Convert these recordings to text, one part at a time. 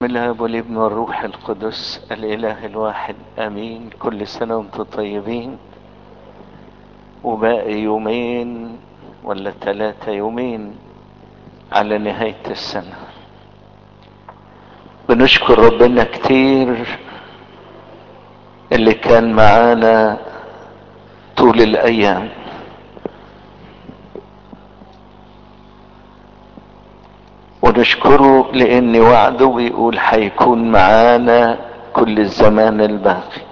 من الاب والابن والروح القدس الاله الواحد امين كل سنه وانتم طيبين وباقي يومين ولا ثلاثة يومين على نهاية السنة بنشكر ربنا كتير اللي كان معانا طول الايام ونشكره لان وعده بيقول هيكون معانا كل الزمان الباقي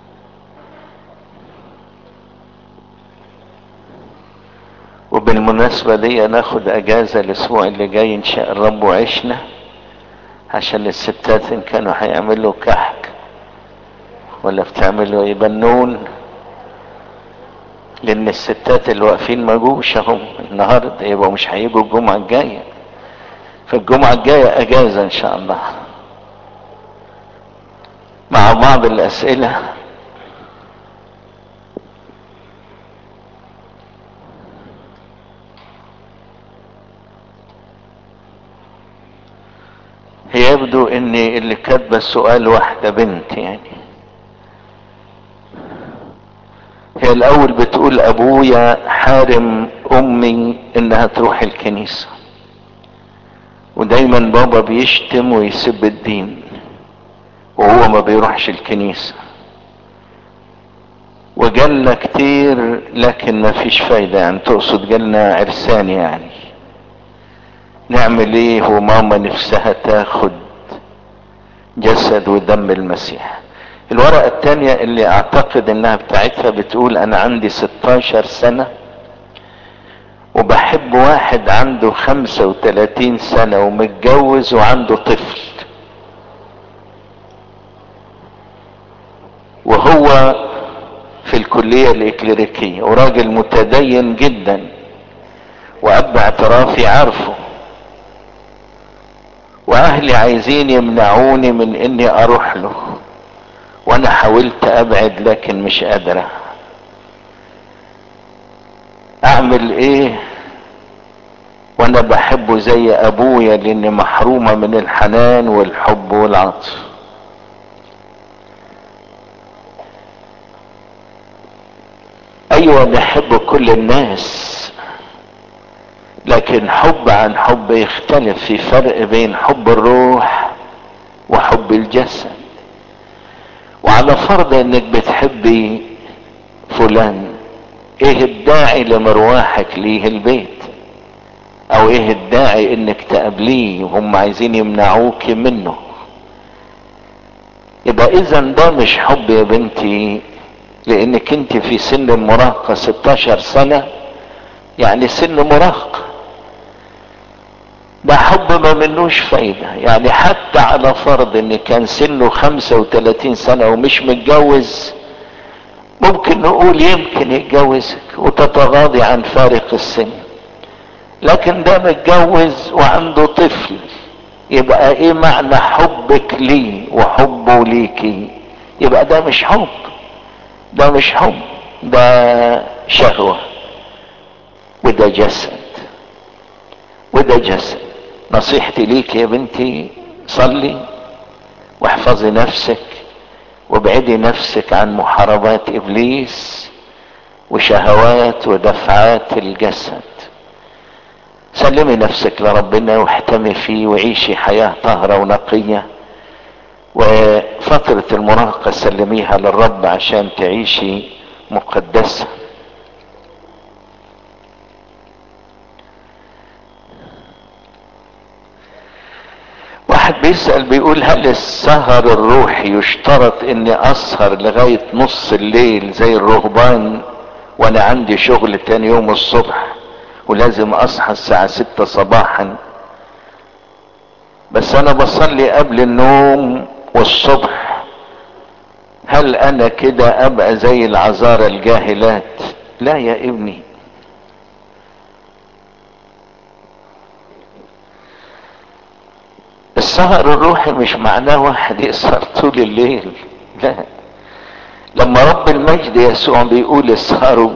وبالمناسبة دي ناخد اجازة الاسبوع اللي جاي ان شاء الرب وعشنا عشان الستات ان كانوا هيعملوا كحك ولا بتعملوا ايه بنون لان الستات اللي واقفين ما جوش اهم النهارده يبقوا مش هيجوا الجمعة الجاية فالجمعة الجاية اجازة ان شاء الله مع بعض الاسئلة هي يبدو ان اللي كاتبه السؤال واحدة بنت يعني هي الاول بتقول ابويا حارم امي انها تروح الكنيسة ودايما بابا بيشتم ويسب الدين وهو ما بيروحش الكنيسة وجالنا كتير لكن ما فيش فايدة يعني تقصد جالنا عرسان يعني نعمل ايه وماما نفسها تاخد جسد ودم المسيح الورقة التانية اللي اعتقد انها بتاعتها بتقول انا عندي 16 سنة وبحب واحد عنده 35 سنة ومتجوز وعنده طفل وهو في الكلية الإكليريكية وراجل متدين جدا وأب اعترافي عارفه واهلي عايزين يمنعوني من اني اروح له وانا حاولت ابعد لكن مش قادرة اعمل ايه وانا بحبه زي ابويا لاني محرومة من الحنان والحب والعطف ايوه بحب كل الناس لكن حب عن حب يختلف في فرق بين حب الروح وحب الجسد وعلى فرض انك بتحبي فلان ايه الداعي لمرواحك ليه البيت او ايه الداعي انك تقابليه وهم عايزين يمنعوك منه يبقى اذا ده مش حب يا بنتي لانك انت في سن المراهقة 16 سنة يعني سن مراهقة ده حب ما منوش فايدة يعني حتى على فرض ان كان سنه 35 سنة ومش متجوز ممكن نقول يمكن يتجوزك وتتغاضي عن فارق السن لكن ده متجوز وعنده طفل يبقى ايه معنى حبك ليه وحبه ليكي يبقى ده مش حب ده مش حب ده شهوة وده جسد وده جسد نصيحتي ليك يا بنتي صلي واحفظي نفسك وابعدي نفسك عن محاربات ابليس وشهوات ودفعات الجسد سلمي نفسك لربنا واحتمي فيه وعيشي حياة طاهرة ونقية وفترة المراهقة سلميها للرب عشان تعيشي مقدسة واحد بيسأل بيقول هل السهر الروحي يشترط اني اسهر لغاية نص الليل زي الرهبان وانا عندي شغل تاني يوم الصبح ولازم اصحى الساعة ستة صباحا بس انا بصلي قبل النوم والصبح هل انا كده ابقى زي العذارى الجاهلات لا يا ابني السهر الروحي مش معناه واحد يسهر طول الليل لا لما رب المجد يسوع بيقول اسهروا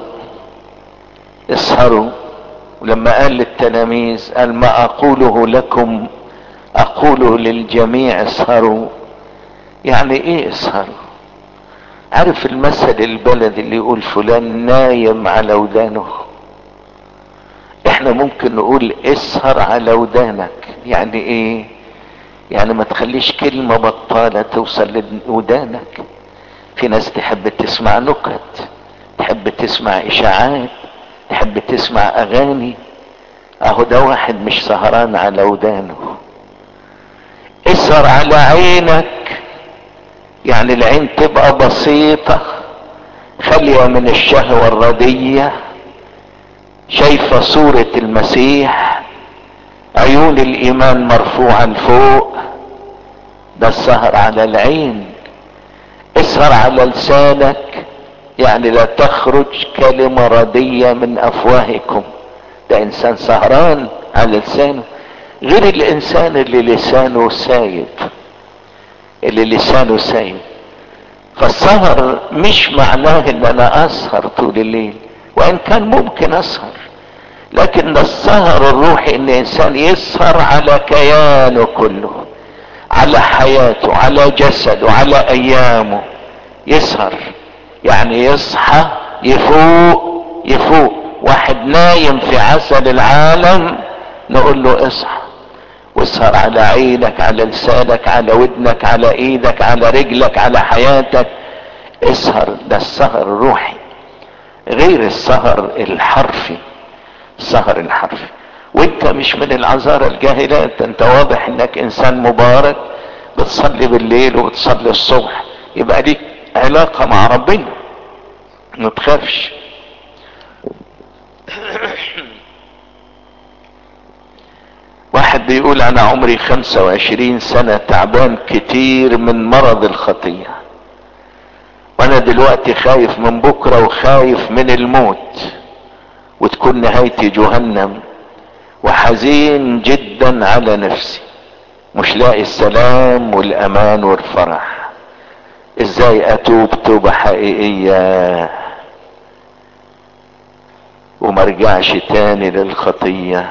اسهروا ولما قال للتلاميذ قال ما اقوله لكم اقول للجميع اسهروا يعني ايه اسهروا عارف المثل البلد اللي يقول فلان نايم على ودانه احنا ممكن نقول اسهر على ودانك يعني ايه يعني ما تخليش كلمة بطالة توصل لودانك في ناس تحب تسمع نكت تحب تسمع اشاعات تحب تسمع اغاني اهو ده واحد مش سهران على ودانه اسهر على عينك يعني العين تبقى بسيطة خالية من الشهوة الردية شايفة صورة المسيح عيون الايمان مرفوعة لفوق ده السهر على العين اسهر على لسانك يعني لا تخرج كلمة ردية من افواهكم ده انسان سهران على لسانه غير الانسان اللي لسانه سايب اللي لسانه سايب فالسهر مش معناه ان انا اسهر طول الليل وان كان ممكن اسهر لكن السهر الروحي ان انسان يسهر على كيانه كله على حياته على جسده على ايامه يسهر يعني يصحى يفوق يفوق واحد نايم في عسل العالم نقول له اصحى واسهر على عينك على لسانك على ودنك على ايدك على رجلك على حياتك اسهر ده السهر الروحي غير السهر الحرفي السهر الحرفي وانت مش من العذارى الجاهلات انت واضح انك انسان مبارك بتصلي بالليل وبتصلي الصبح يبقى ليك علاقة مع ربنا ما تخافش واحد بيقول انا عمري خمسة وعشرين سنة تعبان كتير من مرض الخطية وانا دلوقتي خايف من بكرة وخايف من الموت وتكون نهايتي جهنم وحزين جدا على نفسي مش لاقي السلام والامان والفرح ازاي اتوب توبة حقيقية ومرجعش تاني للخطية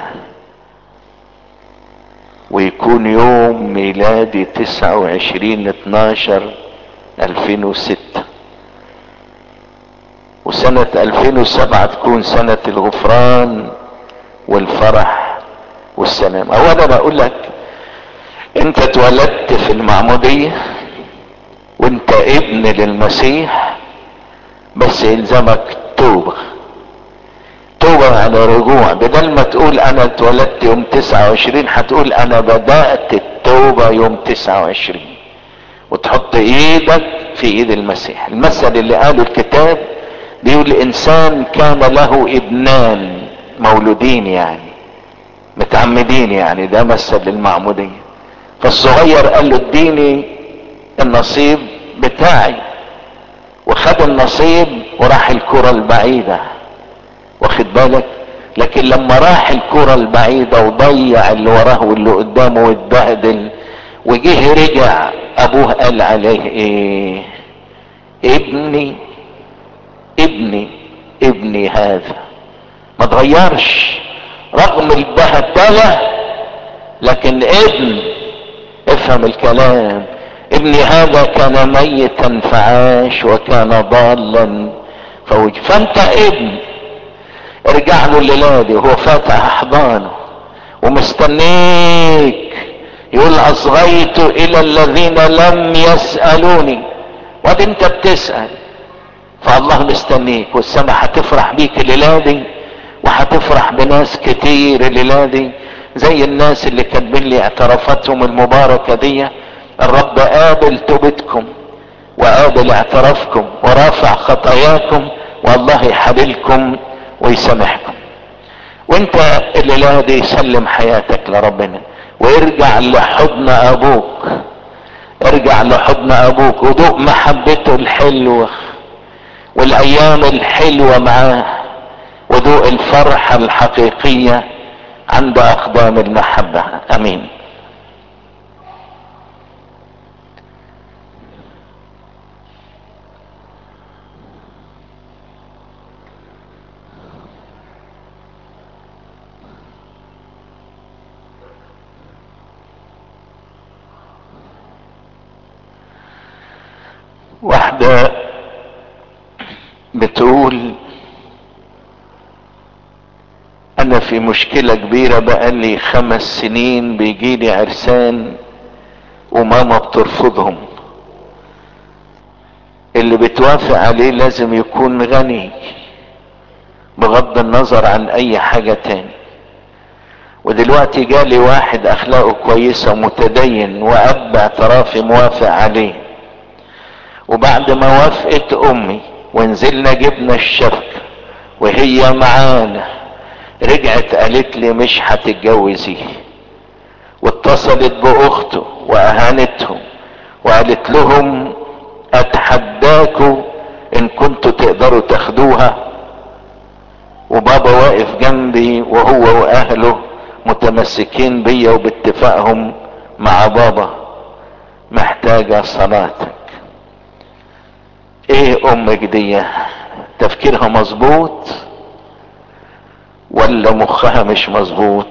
ويكون يوم ميلادي تسعة وعشرين اتناشر الفين وستة وسنة الفين وسبعة تكون سنة الغفران والفرح والسلام اولا اقول لك انت اتولدت في المعمودية وانت ابن للمسيح بس يلزمك توبة توبة على رجوع بدل ما تقول انا اتولدت يوم تسعة وعشرين هتقول انا بدأت التوبة يوم تسعة وعشرين وتحط ايدك في ايد المسيح المثل اللي قاله الكتاب بيقول انسان كان له ابنان مولودين يعني متعمدين يعني ده مثل للمعمودية فالصغير قال له اديني النصيب بتاعي وخد النصيب وراح الكرة البعيدة واخد بالك لكن لما راح الكرة البعيدة وضيع اللي وراه واللي قدامه واتبهدل وجه رجع ابوه قال عليه ايه ابني ابني ابني هذا ما تغيرش رغم البهدلة لكن ابن افهم الكلام ابني هذا كان ميتا فعاش وكان ضالا فوج فانت ابن ارجع له الليله دي وهو فاتح احضانه ومستنيك يقول اصغيت الى الذين لم يسالوني وادي انت بتسال فالله مستنيك والسماء هتفرح بيك الليله دي وهتفرح بناس كتير الليله دي زي الناس اللي كاتبين لي اعترافاتهم المباركه دي الرب قابل توبتكم وقابل اعترافكم ورافع خطاياكم والله يحابلكم ويسامحكم وانت الليله دي سلم حياتك لربنا وارجع لحضن ابوك ارجع لحضن ابوك ودوق محبته الحلوه والايام الحلوه معاه ودوق الفرحه الحقيقيه عند اقدام المحبه امين واحدة بتقول انا في مشكلة كبيرة بقالي خمس سنين بيجيلي عرسان وماما بترفضهم اللي بتوافق عليه لازم يكون غني بغض النظر عن اي حاجة تاني ودلوقتي جالي واحد اخلاقه كويسة ومتدين واب اعترافي موافق عليه وبعد ما وافقت امي ونزلنا جبنا الشبكة وهي معانا رجعت قالت لي مش هتتجوزيه واتصلت باخته واهانتهم وقالت لهم اتحداكوا ان كنتوا تقدروا تاخدوها وبابا واقف جنبي وهو واهله متمسكين بيا وباتفاقهم مع بابا محتاجة صلاتك ايه امك دي تفكيرها مظبوط ولا مخها مش مظبوط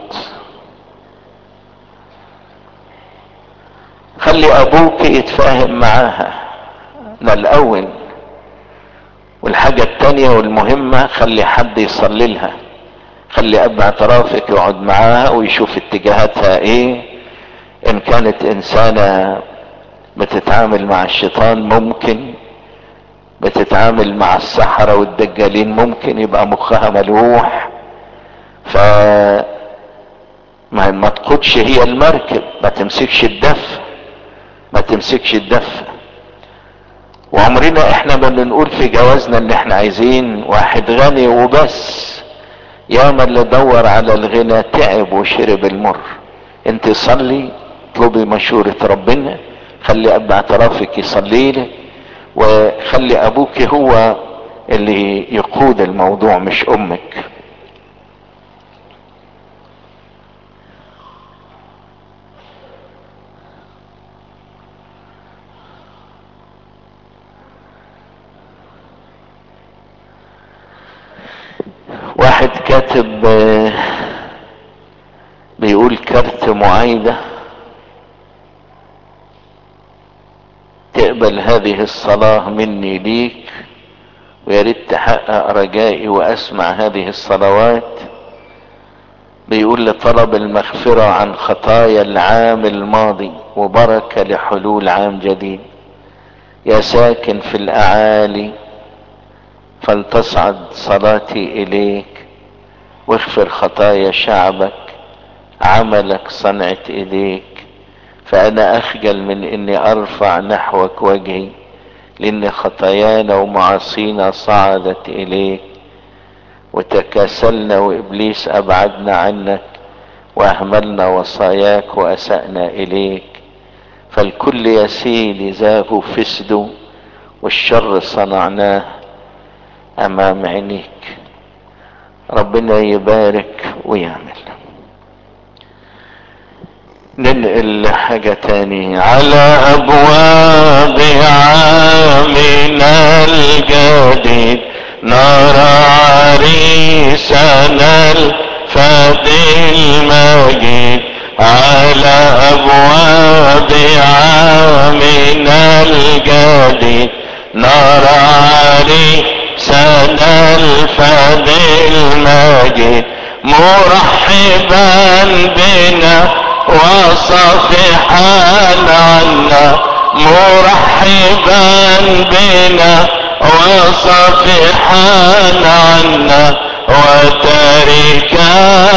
خلي ابوك يتفاهم معاها ده الاول والحاجة التانية والمهمة خلي حد يصلي لها خلي اب اعترافك يقعد معاها ويشوف اتجاهاتها ايه ان كانت انسانة بتتعامل مع الشيطان ممكن بتتعامل مع السحرة والدجالين ممكن يبقى مخها ملوح ف ما ما تقودش هي المركب ما تمسكش الدفة ما تمسكش الدفة وعمرنا احنا ما بنقول في جوازنا ان احنا عايزين واحد غني وبس ياما اللي دور على الغنى تعب وشرب المر انت صلي اطلبي مشورة ربنا خلي اب اعترافك يصلي لك وخلي ابوك هو اللي يقود الموضوع مش امك واحد كاتب بيقول كارت معايدة تقبل هذه الصلاة مني ليك ويا ريت تحقق رجائي واسمع هذه الصلوات بيقول لطلب المغفرة عن خطايا العام الماضي وبركة لحلول عام جديد يا ساكن في الاعالي فلتصعد صلاتي اليك واغفر خطايا شعبك عملك صنعت ايديك فانا اخجل من اني ارفع نحوك وجهي لان خطايانا ومعاصينا صعدت اليك وتكاسلنا وابليس ابعدنا عنك واهملنا وصاياك واسأنا اليك فالكل يا سيدي زاغوا فسدوا والشر صنعناه امام عينيك ربنا يبارك ويعمل ننقل حاجة تاني على ابواب عامنا الجديد نرى عريسنا الفادي المجيد على ابواب عامنا الجديد نرى عريسنا الفادي المجيد مرحبا بنا وصفحا عنا مرحبا بنا وصفحا عنا وتركا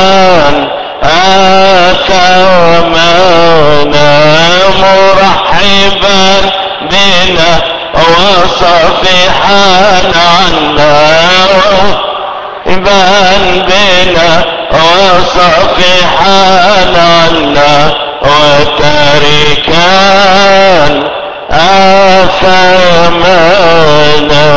آثامنا مرحبا بنا وصفحا عنا بان بنا وصفحا عنا وتركا آثامنا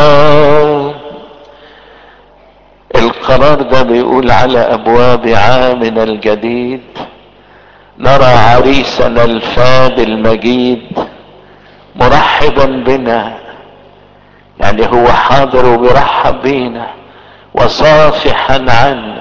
القرار ده بيقول على ابواب عامنا الجديد نرى عريسنا الفاد المجيد مرحبا بنا يعني هو حاضر وبيرحب بينا وصافحا عنا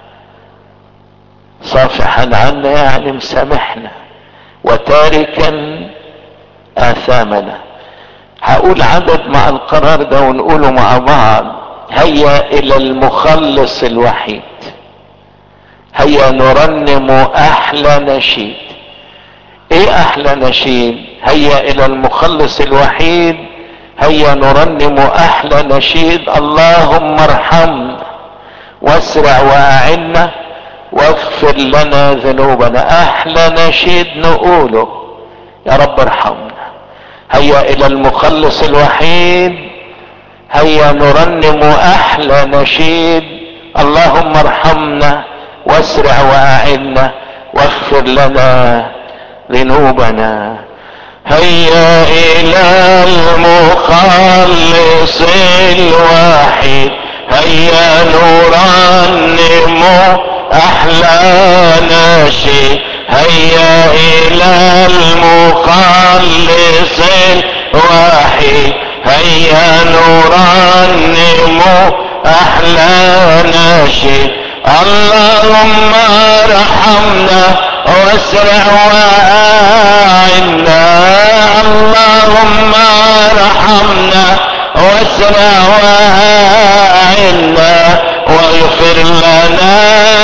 صافحا عنا يعني مسامحنا وتاركا آثامنا هقول عدد مع القرار ده ونقوله مع بعض هيا الى المخلص الوحيد هيا نرنم احلى نشيد ايه احلى نشيد هيا الى المخلص الوحيد هيا نرنم احلى نشيد اللهم ارحمنا واسرع واعنا واغفر لنا ذنوبنا احلى نشيد نقوله يا رب ارحمنا هيا الى المخلص الوحيد هيا نرنم احلى نشيد اللهم ارحمنا واسرع واعنا واغفر لنا ذنوبنا هيا الى المخلص الوحيد هيا نرنم احلى نشيد هيا الى المخلص الوحيد هيا نرنم احلى نشيد اللهم ارحمنا واسرع واعنا اللهم ارحمنا واسرع واعنا واغفر لنا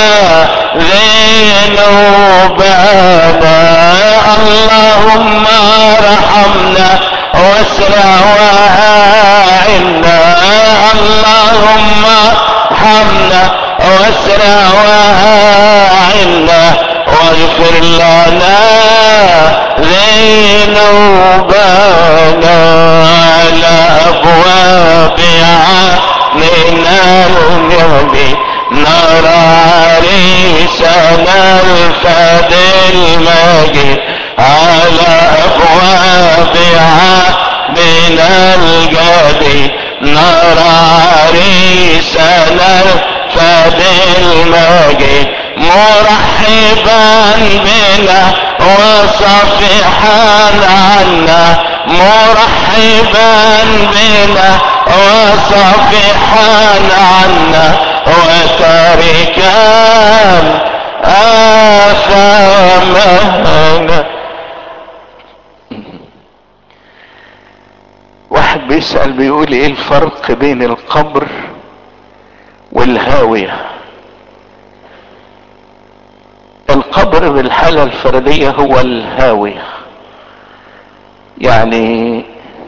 ذنوبنا اللهم ارحمنا واسرع واعنا اللهم ارحمنا واسرع واعنا واغفر لنا ذنوبنا على ابواب من الجبين نرى عريسنا الفد المجيد على ابواب من الجبين نرى عريسنا الفد المجيد مرحبا بنا وصفحا عنا مرحبا بنا وصفحا عنا وتاركا آثامنا واحد بيسأل بيقول ايه الفرق بين القبر والهاوية القبر بالحالة الفردية هو الهاوية يعني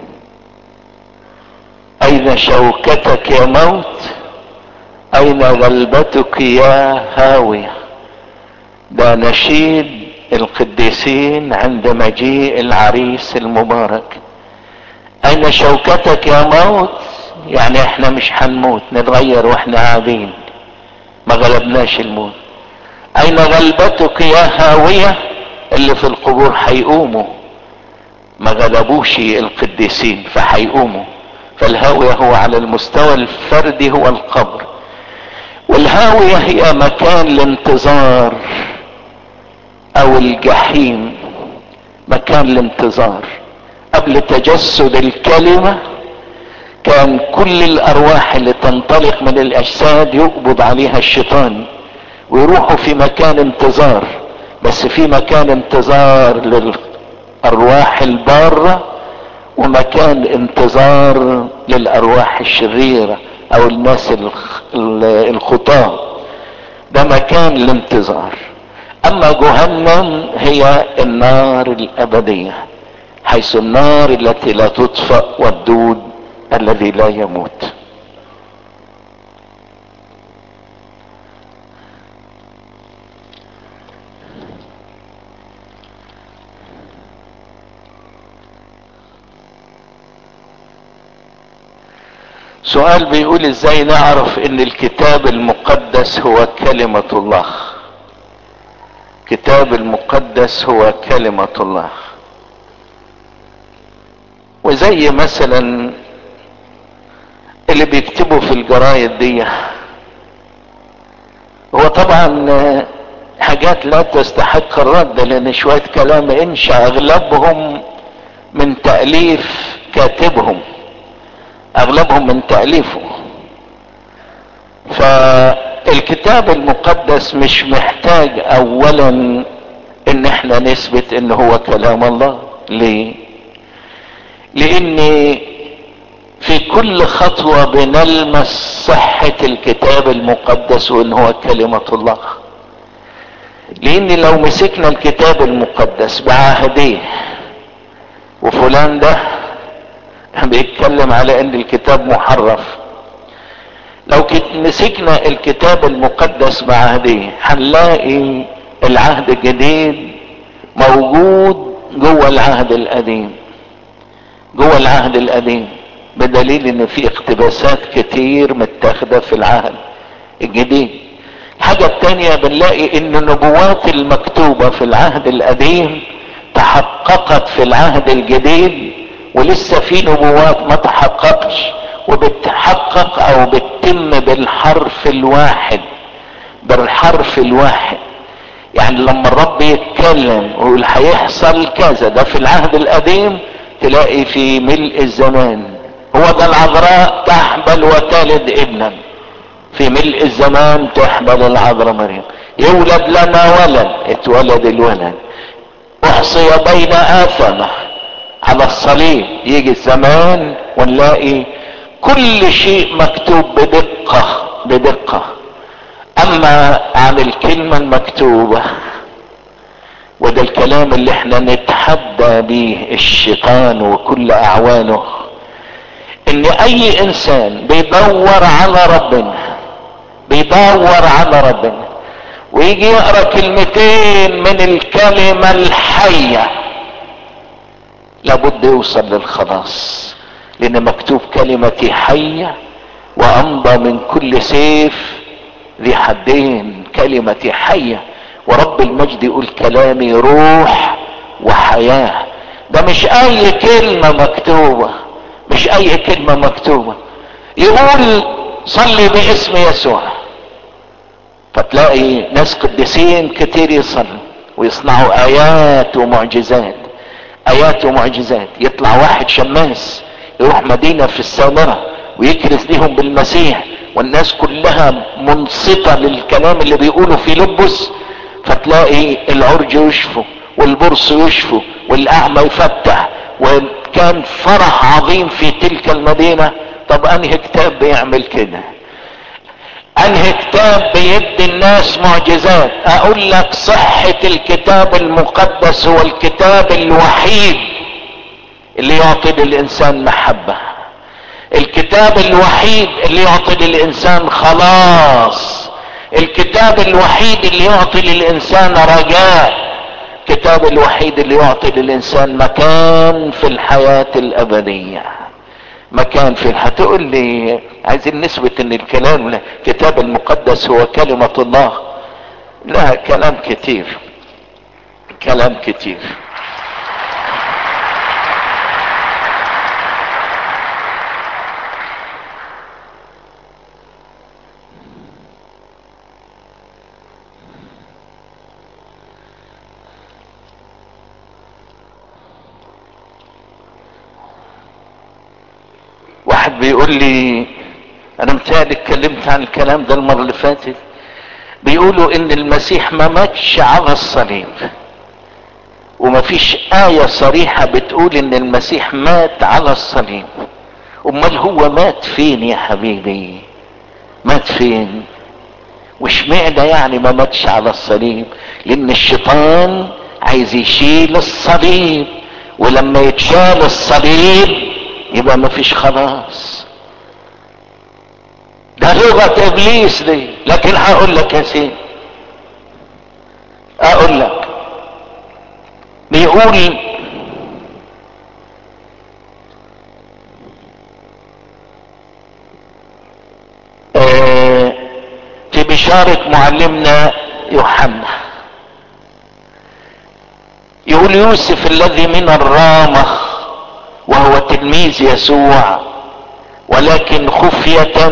اين شوكتك يا موت اين غلبتك يا هاوية ده نشيد القديسين عند مجيء العريس المبارك اين شوكتك يا موت يعني احنا مش هنموت نتغير واحنا قاعدين ما غلبناش الموت اين غلبتك يا هاوية اللي في القبور هيقوموا ما غلبوش القديسين فهيقوموا فالهاوية هو على المستوى الفردي هو القبر والهاوية هي مكان الانتظار او الجحيم مكان الانتظار قبل تجسد الكلمة كان كل الارواح اللي تنطلق من الاجساد يقبض عليها الشيطان ويروحوا في مكان انتظار بس في مكان انتظار للارواح البارة ومكان انتظار للارواح الشريرة او الناس الخطاة ده مكان الانتظار اما جهنم هي النار الابدية حيث النار التي لا تطفأ والدود الذي لا يموت سؤال بيقول ازاي نعرف ان الكتاب المقدس هو كلمة الله كتاب المقدس هو كلمة الله وزي مثلا اللي بيكتبوا في الجرايد دي هو طبعا حاجات لا تستحق الرد لان شوية كلام انشا اغلبهم من تأليف كاتبهم اغلبهم من تأليفه فالكتاب المقدس مش محتاج اولا ان احنا نثبت ان هو كلام الله ليه لان كل خطوة بنلمس صحة الكتاب المقدس وان هو كلمة الله لان لو مسكنا الكتاب المقدس بعهديه وفلان ده بيتكلم على ان الكتاب محرف لو مسكنا الكتاب المقدس بعهديه هنلاقي العهد الجديد موجود جوه العهد القديم جوه العهد القديم بدليل ان في اقتباسات كتير متاخده في العهد الجديد الحاجة التانية بنلاقي ان النبوات المكتوبة في العهد القديم تحققت في العهد الجديد ولسه في نبوات ما تحققش وبتحقق او بتتم بالحرف الواحد بالحرف الواحد يعني لما الرب يتكلم ويقول هيحصل كذا ده في العهد القديم تلاقي في ملء الزمان هو ده العذراء تحبل وتلد ابنا في ملء الزمان تحبل العذراء مريم يولد لنا ولد اتولد الولد احصي بين اثمه على الصليب يجي الزمان ونلاقي كل شيء مكتوب بدقة بدقة اما عن الكلمة المكتوبة وده الكلام اللي احنا نتحدى به الشيطان وكل اعوانه ان اي انسان بيدور على ربنا بيدور على ربنا ويجي يقرا كلمتين من الكلمة الحية لابد يوصل للخلاص لان مكتوب كلمتي حية وامضى من كل سيف ذي حدين كلمتي حية ورب المجد يقول كلامي روح وحياة ده مش اي كلمة مكتوبة مش اي كلمة مكتوبة يقول صلي باسم يسوع فتلاقي ناس قديسين كتير يصلوا ويصنعوا ايات ومعجزات ايات ومعجزات يطلع واحد شماس يروح مدينة في السامرة ويكرز ليهم بالمسيح والناس كلها منصتة للكلام اللي بيقوله في لبس فتلاقي العرج يشفوا والبرص يشفوا والاعمى يفتح وكان فرح عظيم في تلك المدينة طب انهي كتاب بيعمل كده انهي كتاب بيدي الناس معجزات اقول لك صحة الكتاب المقدس هو الكتاب الوحيد اللي يعطي للانسان محبة الكتاب الوحيد اللي يعطي للانسان خلاص الكتاب الوحيد اللي يعطي للانسان رجاء الكتاب الوحيد اللي يعطي للانسان مكان في الحياة الابدية مكان في هتقول لي عايزين نثبت ان الكلام الكتاب المقدس هو كلمة الله لا كلام كتير كلام كتير واحد بيقول لي انا متهيألي اتكلمت عن الكلام ده المرة اللي فاتت بيقولوا ان المسيح ما ماتش على الصليب وما فيش آية صريحة بتقول ان المسيح مات على الصليب امال هو مات فين يا حبيبي مات فين واشمعنى يعني ما ماتش على الصليب لان الشيطان عايز يشيل الصليب ولما يتشال الصليب يبقى ما فيش خلاص ده لغة ابليس دي لكن هقول لك يا سيدي اقول لك بيقول آه في بشارة معلمنا يوحنا يقول يوسف الذي من الرامة وهو تلميذ يسوع ولكن خفية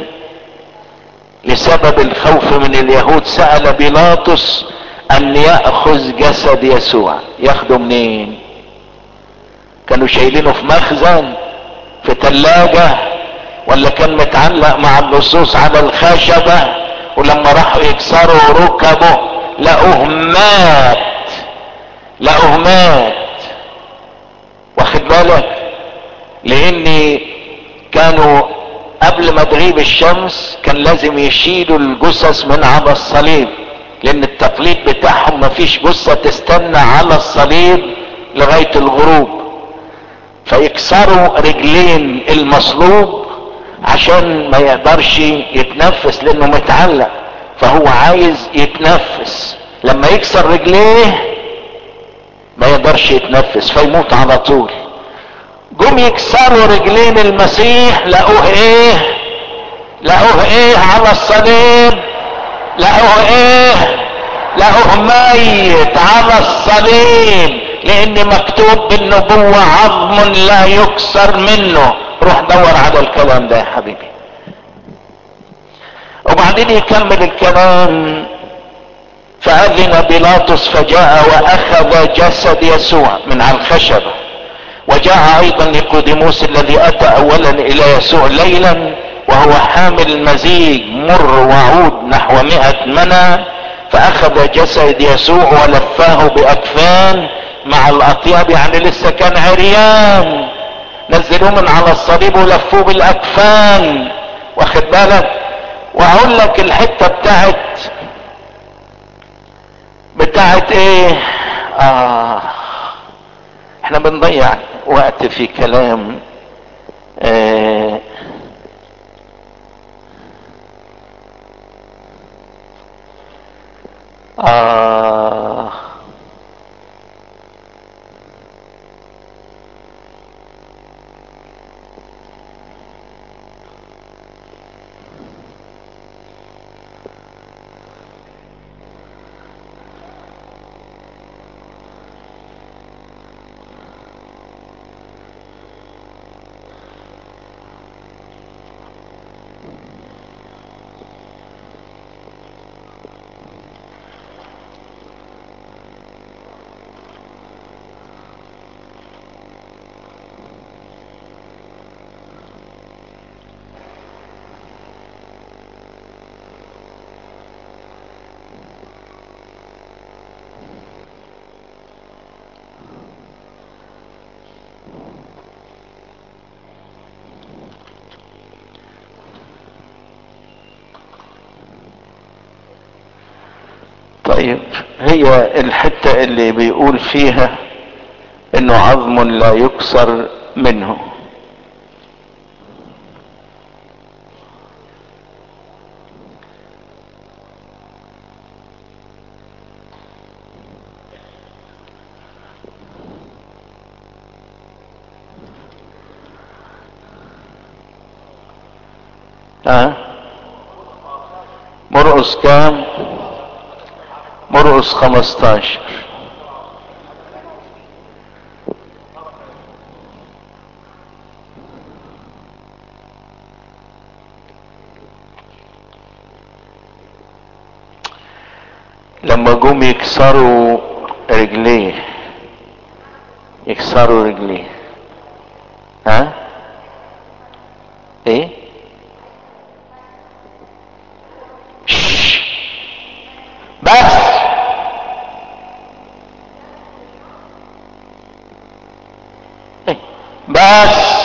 لسبب الخوف من اليهود سأل بيلاطس ان يأخذ جسد يسوع ياخده منين كانوا شايلينه في مخزن في تلاجة ولا كان متعلق مع اللصوص على الخشبة ولما راحوا يكسروا ركبه لقوه مات لقوه مات واخد بالك لان كانوا قبل ما تغيب الشمس كان لازم يشيلوا الجثث من على الصليب لان التقليد بتاعهم مفيش جثة تستنى على الصليب لغاية الغروب فيكسروا رجلين المصلوب عشان ما يقدرش يتنفس لانه متعلق فهو عايز يتنفس لما يكسر رجليه ما يقدرش يتنفس فيموت على طول جم يكسروا رجلين المسيح لقوه ايه لقوه ايه على الصليب لقوه ايه لقوه ميت على الصليب لان مكتوب بالنبوة عظم لا يكسر منه روح دور على الكلام ده يا حبيبي وبعدين يكمل الكلام فأذن بيلاطس فجاء وأخذ جسد يسوع من على الخشبة وجاء أيضا نيقوديموس الذي أتى أولا إلى يسوع ليلا وهو حامل مزيج مر وعود نحو مئة منى فأخذ جسد يسوع ولفاه بأكفان مع الأطياب يعني لسه كان عريان نزلوه من على الصليب ولفوه بالأكفان واخد بالك وأقول لك الحتة بتاعت بتاعت ايه اه احنا بنضيع وقت في كلام آه آه طيب هي الحتة اللي بيقول فيها انه عظم لا يكسر منه ها مرقص كام مرقص خمستاشر لما جم يكسروا رجليه يكسروا رجليه ها ايه شش. بس إيه؟ بس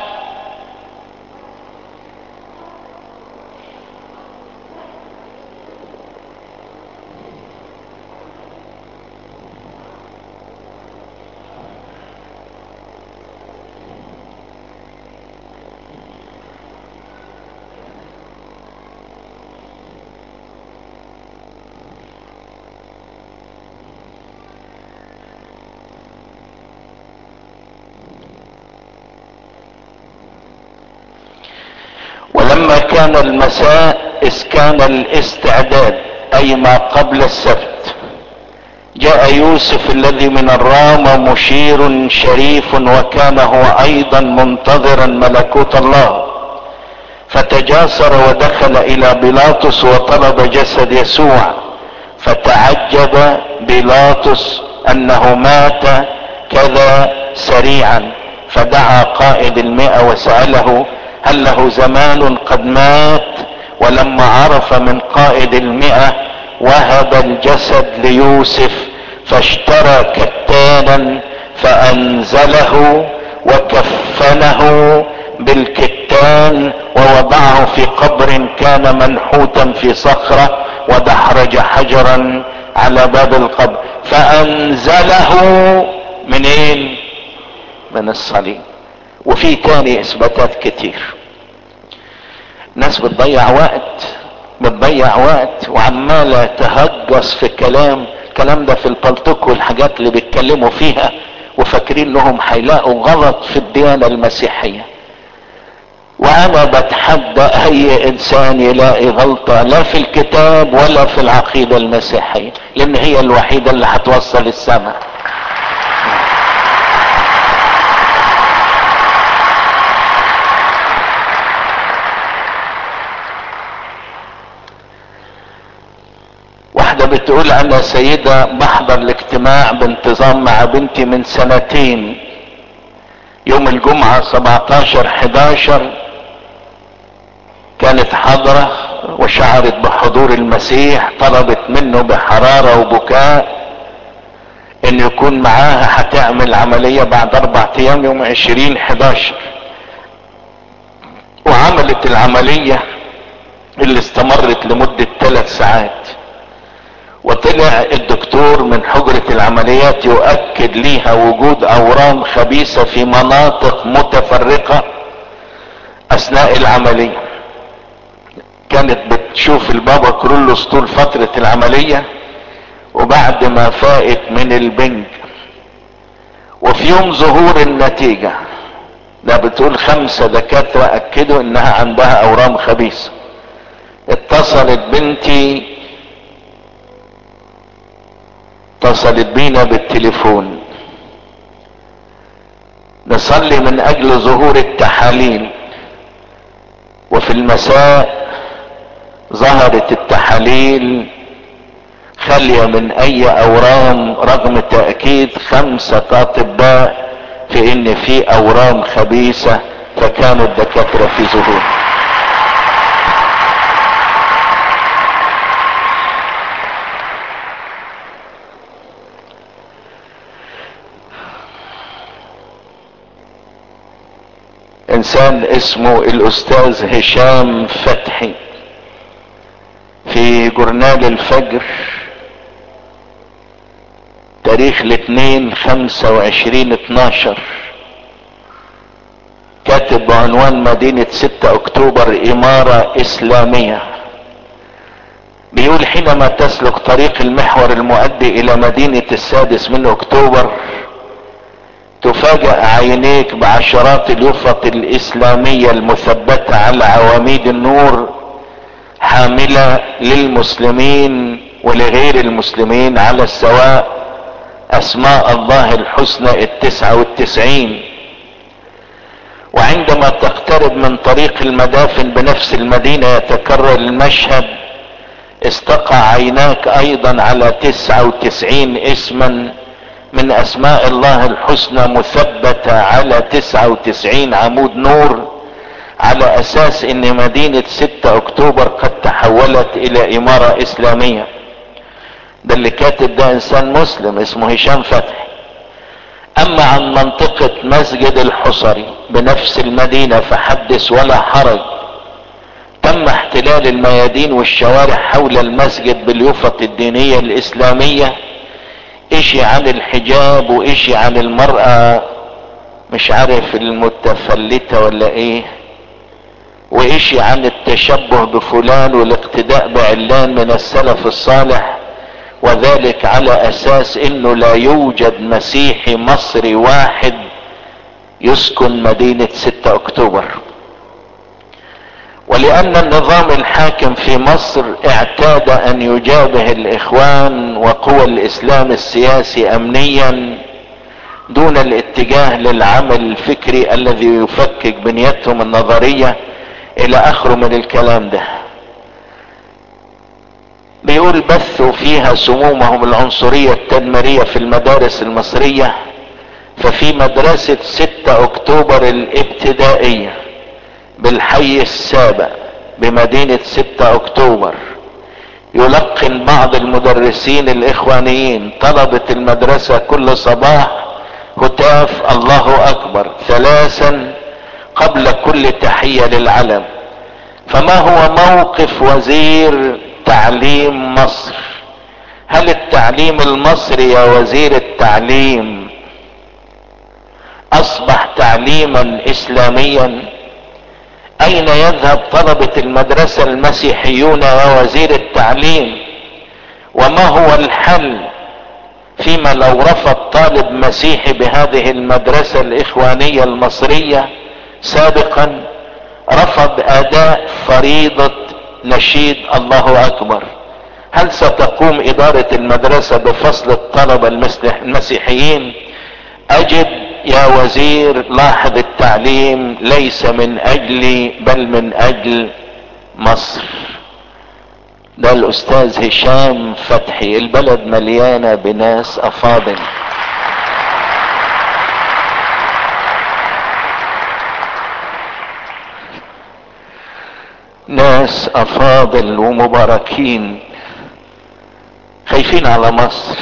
ولما كان المساء إذ كان الاستعداد أي ما قبل السبت جاء يوسف الذي من الرام مشير شريف وكان هو أيضا منتظرا ملكوت الله فتجاسر ودخل إلى بيلاطس وطلب جسد يسوع فتعجب بيلاطس أنه مات كذا سريعا فدعا قائد المئة وسأله هل له زمان قد مات ولما عرف من قائد المئة وهب الجسد ليوسف فاشترى كتانا فانزله وكفنه بالكتان ختان ووضعه في قبر كان منحوتا في صخرة ودحرج حجرا على باب القبر فانزله منين من الصليب وفي تاني اثباتات كتير ناس بتضيع وقت بتضيع وقت وعمالة تهجص في الكلام الكلام ده في البلطوك والحاجات اللي بيتكلموا فيها وفاكرين انهم هيلاقوا غلط في الديانة المسيحية وانا بتحدى اي انسان يلاقي غلطة لا في الكتاب ولا في العقيدة المسيحية لان هي الوحيدة اللي هتوصل السماء واحدة بتقول انا سيدة بحضر الاجتماع بانتظام مع بنتي من سنتين يوم الجمعة 17 11 كانت حاضرة وشعرت بحضور المسيح طلبت منه بحرارة وبكاء ان يكون معاها هتعمل عملية بعد اربع ايام يوم 20 11 وعملت العملية اللي استمرت لمدة ثلاث ساعات وطلع الدكتور من حجرة العمليات يؤكد ليها وجود اورام خبيثة في مناطق متفرقة اثناء العملية كانت بتشوف البابا كرولوس طول فترة العملية وبعد ما فاقت من البنج وفي يوم ظهور النتيجة ده بتقول خمسة دكاترة اكدوا انها عندها اورام خبيثة اتصلت بنتي اتصلت بينا بالتليفون نصلي من اجل ظهور التحاليل وفي المساء ظهرت التحاليل خالية من اي اورام رغم تأكيد خمسة اطباء في ان في اورام خبيثة فكانوا الدكاترة في ظهور انسان اسمه الاستاذ هشام فتحي في جورنال الفجر تاريخ الاثنين خمسة وعشرين اتناشر كاتب بعنوان مدينة ستة اكتوبر امارة اسلامية بيقول حينما تسلك طريق المحور المؤدي الى مدينة السادس من اكتوبر تفاجأ عينيك بعشرات اليفط الاسلامية المثبتة على عواميد النور حاملة للمسلمين ولغير المسلمين على السواء اسماء الله الحسنى التسعة والتسعين وعندما تقترب من طريق المدافن بنفس المدينة يتكرر المشهد استقع عيناك ايضا على تسعة وتسعين اسما من اسماء الله الحسنى مثبتة على تسعة وتسعين عمود نور على اساس ان مدينة ستة اكتوبر قد تحولت الى امارة اسلامية ده اللي كاتب ده انسان مسلم اسمه هشام فتحي اما عن منطقة مسجد الحصري بنفس المدينة فحدث ولا حرج تم احتلال الميادين والشوارع حول المسجد باليفط الدينية الاسلامية اشي عن الحجاب واشي عن المرأة مش عارف المتفلتة ولا ايه واشي عن التشبه بفلان والاقتداء بعلان من السلف الصالح وذلك على اساس انه لا يوجد مسيحي مصري واحد يسكن مدينة ستة اكتوبر ولان النظام الحاكم في مصر اعتاد ان يجابه الاخوان وقوى الاسلام السياسي امنيا دون الاتجاه للعمل الفكري الذي يفكك بنيتهم النظرية الى اخره من الكلام ده بيقول بثوا فيها سمومهم العنصرية التدميرية في المدارس المصرية ففي مدرسة ستة اكتوبر الابتدائية بالحي السابع بمدينة ستة اكتوبر يلقن بعض المدرسين الاخوانيين طلبة المدرسة كل صباح هتاف الله اكبر ثلاثا قبل كل تحية للعلم فما هو موقف وزير تعليم مصر هل التعليم المصري يا وزير التعليم اصبح تعليما اسلاميا اين يذهب طلبة المدرسة المسيحيون يا وزير التعليم وما هو الحل فيما لو رفض طالب مسيحي بهذه المدرسة الاخوانية المصرية سابقا رفض اداء فريضة نشيد الله اكبر هل ستقوم ادارة المدرسة بفصل الطلبة المسيحيين اجب يا وزير لاحظ التعليم ليس من اجلي بل من اجل مصر ده الاستاذ هشام فتحي البلد مليانة بناس افاضل ناس افاضل ومباركين خايفين على مصر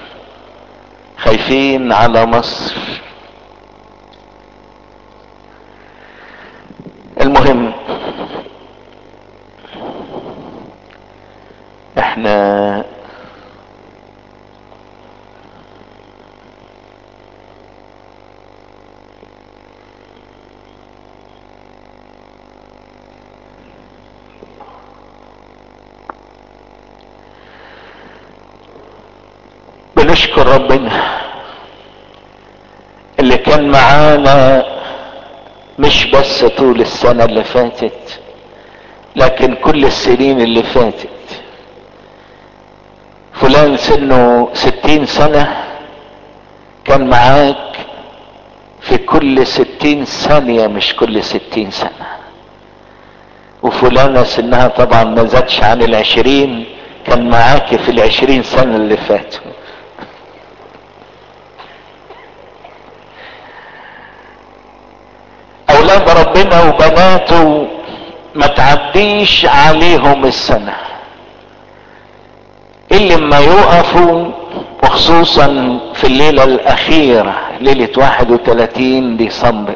خايفين على مصر المهم احنا بنشكر ربنا اللي كان معانا مش بس طول السنة اللي فاتت لكن كل السنين اللي فاتت فلان سنه ستين سنة كان معاك في كل ستين ثانية مش كل ستين سنة وفلانة سنها طبعا ما زادش عن العشرين كان معاك في العشرين سنة اللي فاتوا اولاد ربنا وبناته ما تعديش عليهم السنة اللي ما يقفوا وخصوصا في الليلة الاخيرة ليلة 31 ديسمبر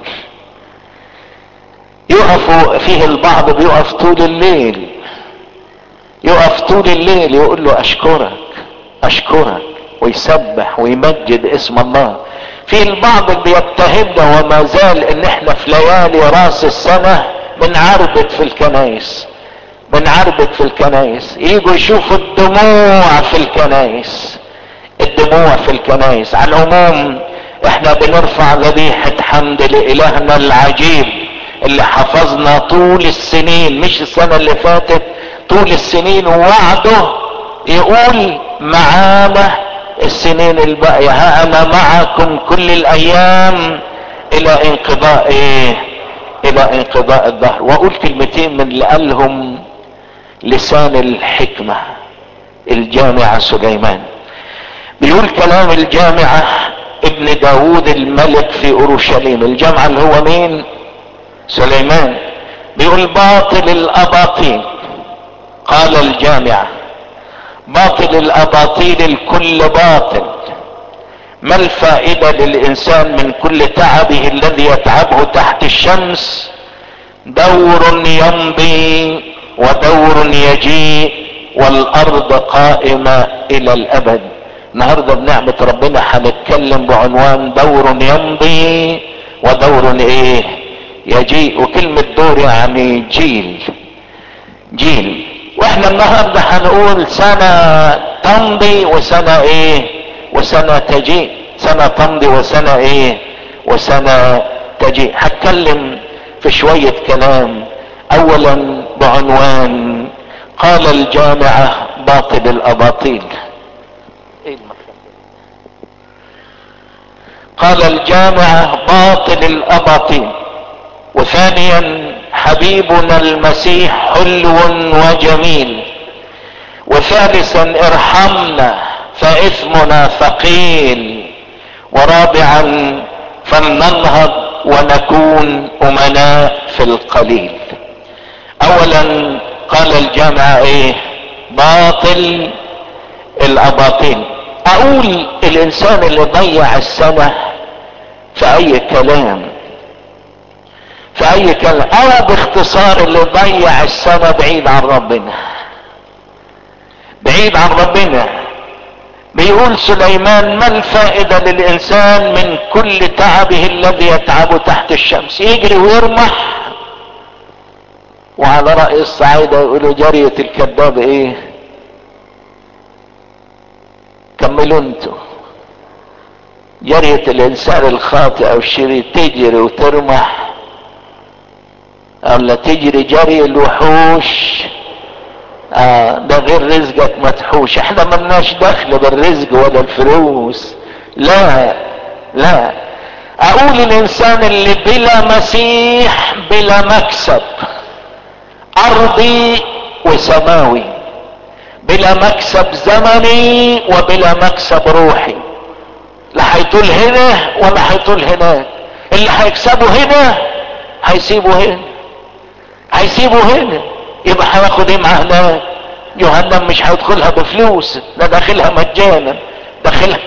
يقفوا فيه البعض بيقف طول الليل يقف طول الليل يقول له اشكرك اشكرك ويسبح ويمجد اسم الله في البعض بيتهمنا وما زال ان احنا في ليالي راس السنة بنعربد في الكنايس بنعربد في الكنايس يجوا يشوفوا الدموع في الكنايس الدموع في الكنايس على العموم احنا بنرفع ذبيحة حمد لالهنا العجيب اللي حفظنا طول السنين مش السنة اللي فاتت طول السنين ووعده يقول معانا السنين الباقية ها انا معكم كل الايام الى انقضاء ايه الى انقضاء الدهر واقول كلمتين من اللي قالهم لسان الحكمة الجامعة سليمان بيقول كلام الجامعة ابن داود الملك في اورشليم الجامعة اللي هو مين سليمان بيقول باطل الاباطيل قال الجامعة باطل الاباطيل الكل باطل ما الفائدة للانسان من كل تعبه الذي يتعبه تحت الشمس دور يمضي ودور يجيء والارض قائمة الى الابد النهاردة بنعمة ربنا هنتكلم بعنوان دور يمضي ودور ايه يجيء وكلمة دور يعني جيل جيل واحنا النهارده هنقول سنة تمضي وسنة ايه وسنة تجيء سنة تمضي وسنة ايه وسنة تجيء هتكلم في شوية كلام اولا بعنوان قال الجامعة باطل الاباطيل قال الجامعة باطل الاباطيل وثانيا حبيبنا المسيح حلو وجميل وثالثا ارحمنا فاثمنا ثقيل ورابعا فلننهض ونكون امناء في القليل اولا قال الجامعة ايه باطل الاباطيل اقول الانسان اللي ضيع السنة في اي كلام في اي كلام او باختصار اللي ضيع السنة بعيد عن ربنا بعيد عن ربنا بيقول سليمان ما الفائدة للانسان من كل تعبه الذي يتعب تحت الشمس يجري ويرمح وعلى رأي الصعيدة يقولوا جارية الكذاب ايه كملوا انتوا جرية الانسان الخاطئ او الشرير تجري وترمح ولا تجري جري الوحوش آه ده غير رزقك مدحوش احنا ملناش دخل بالرزق ولا الفلوس لا لا اقول الانسان اللي بلا مسيح بلا مكسب ارضي وسماوي بلا مكسب زمني وبلا مكسب روحي لا هيطول هنا ولا هيطول هناك اللي هيكسبه هنا هيسيبه هنا هيسيبه هنا يبقى هياخد ايه معاه هناك جهنم مش هيدخلها بفلوس ده داخلها مجانا داخلها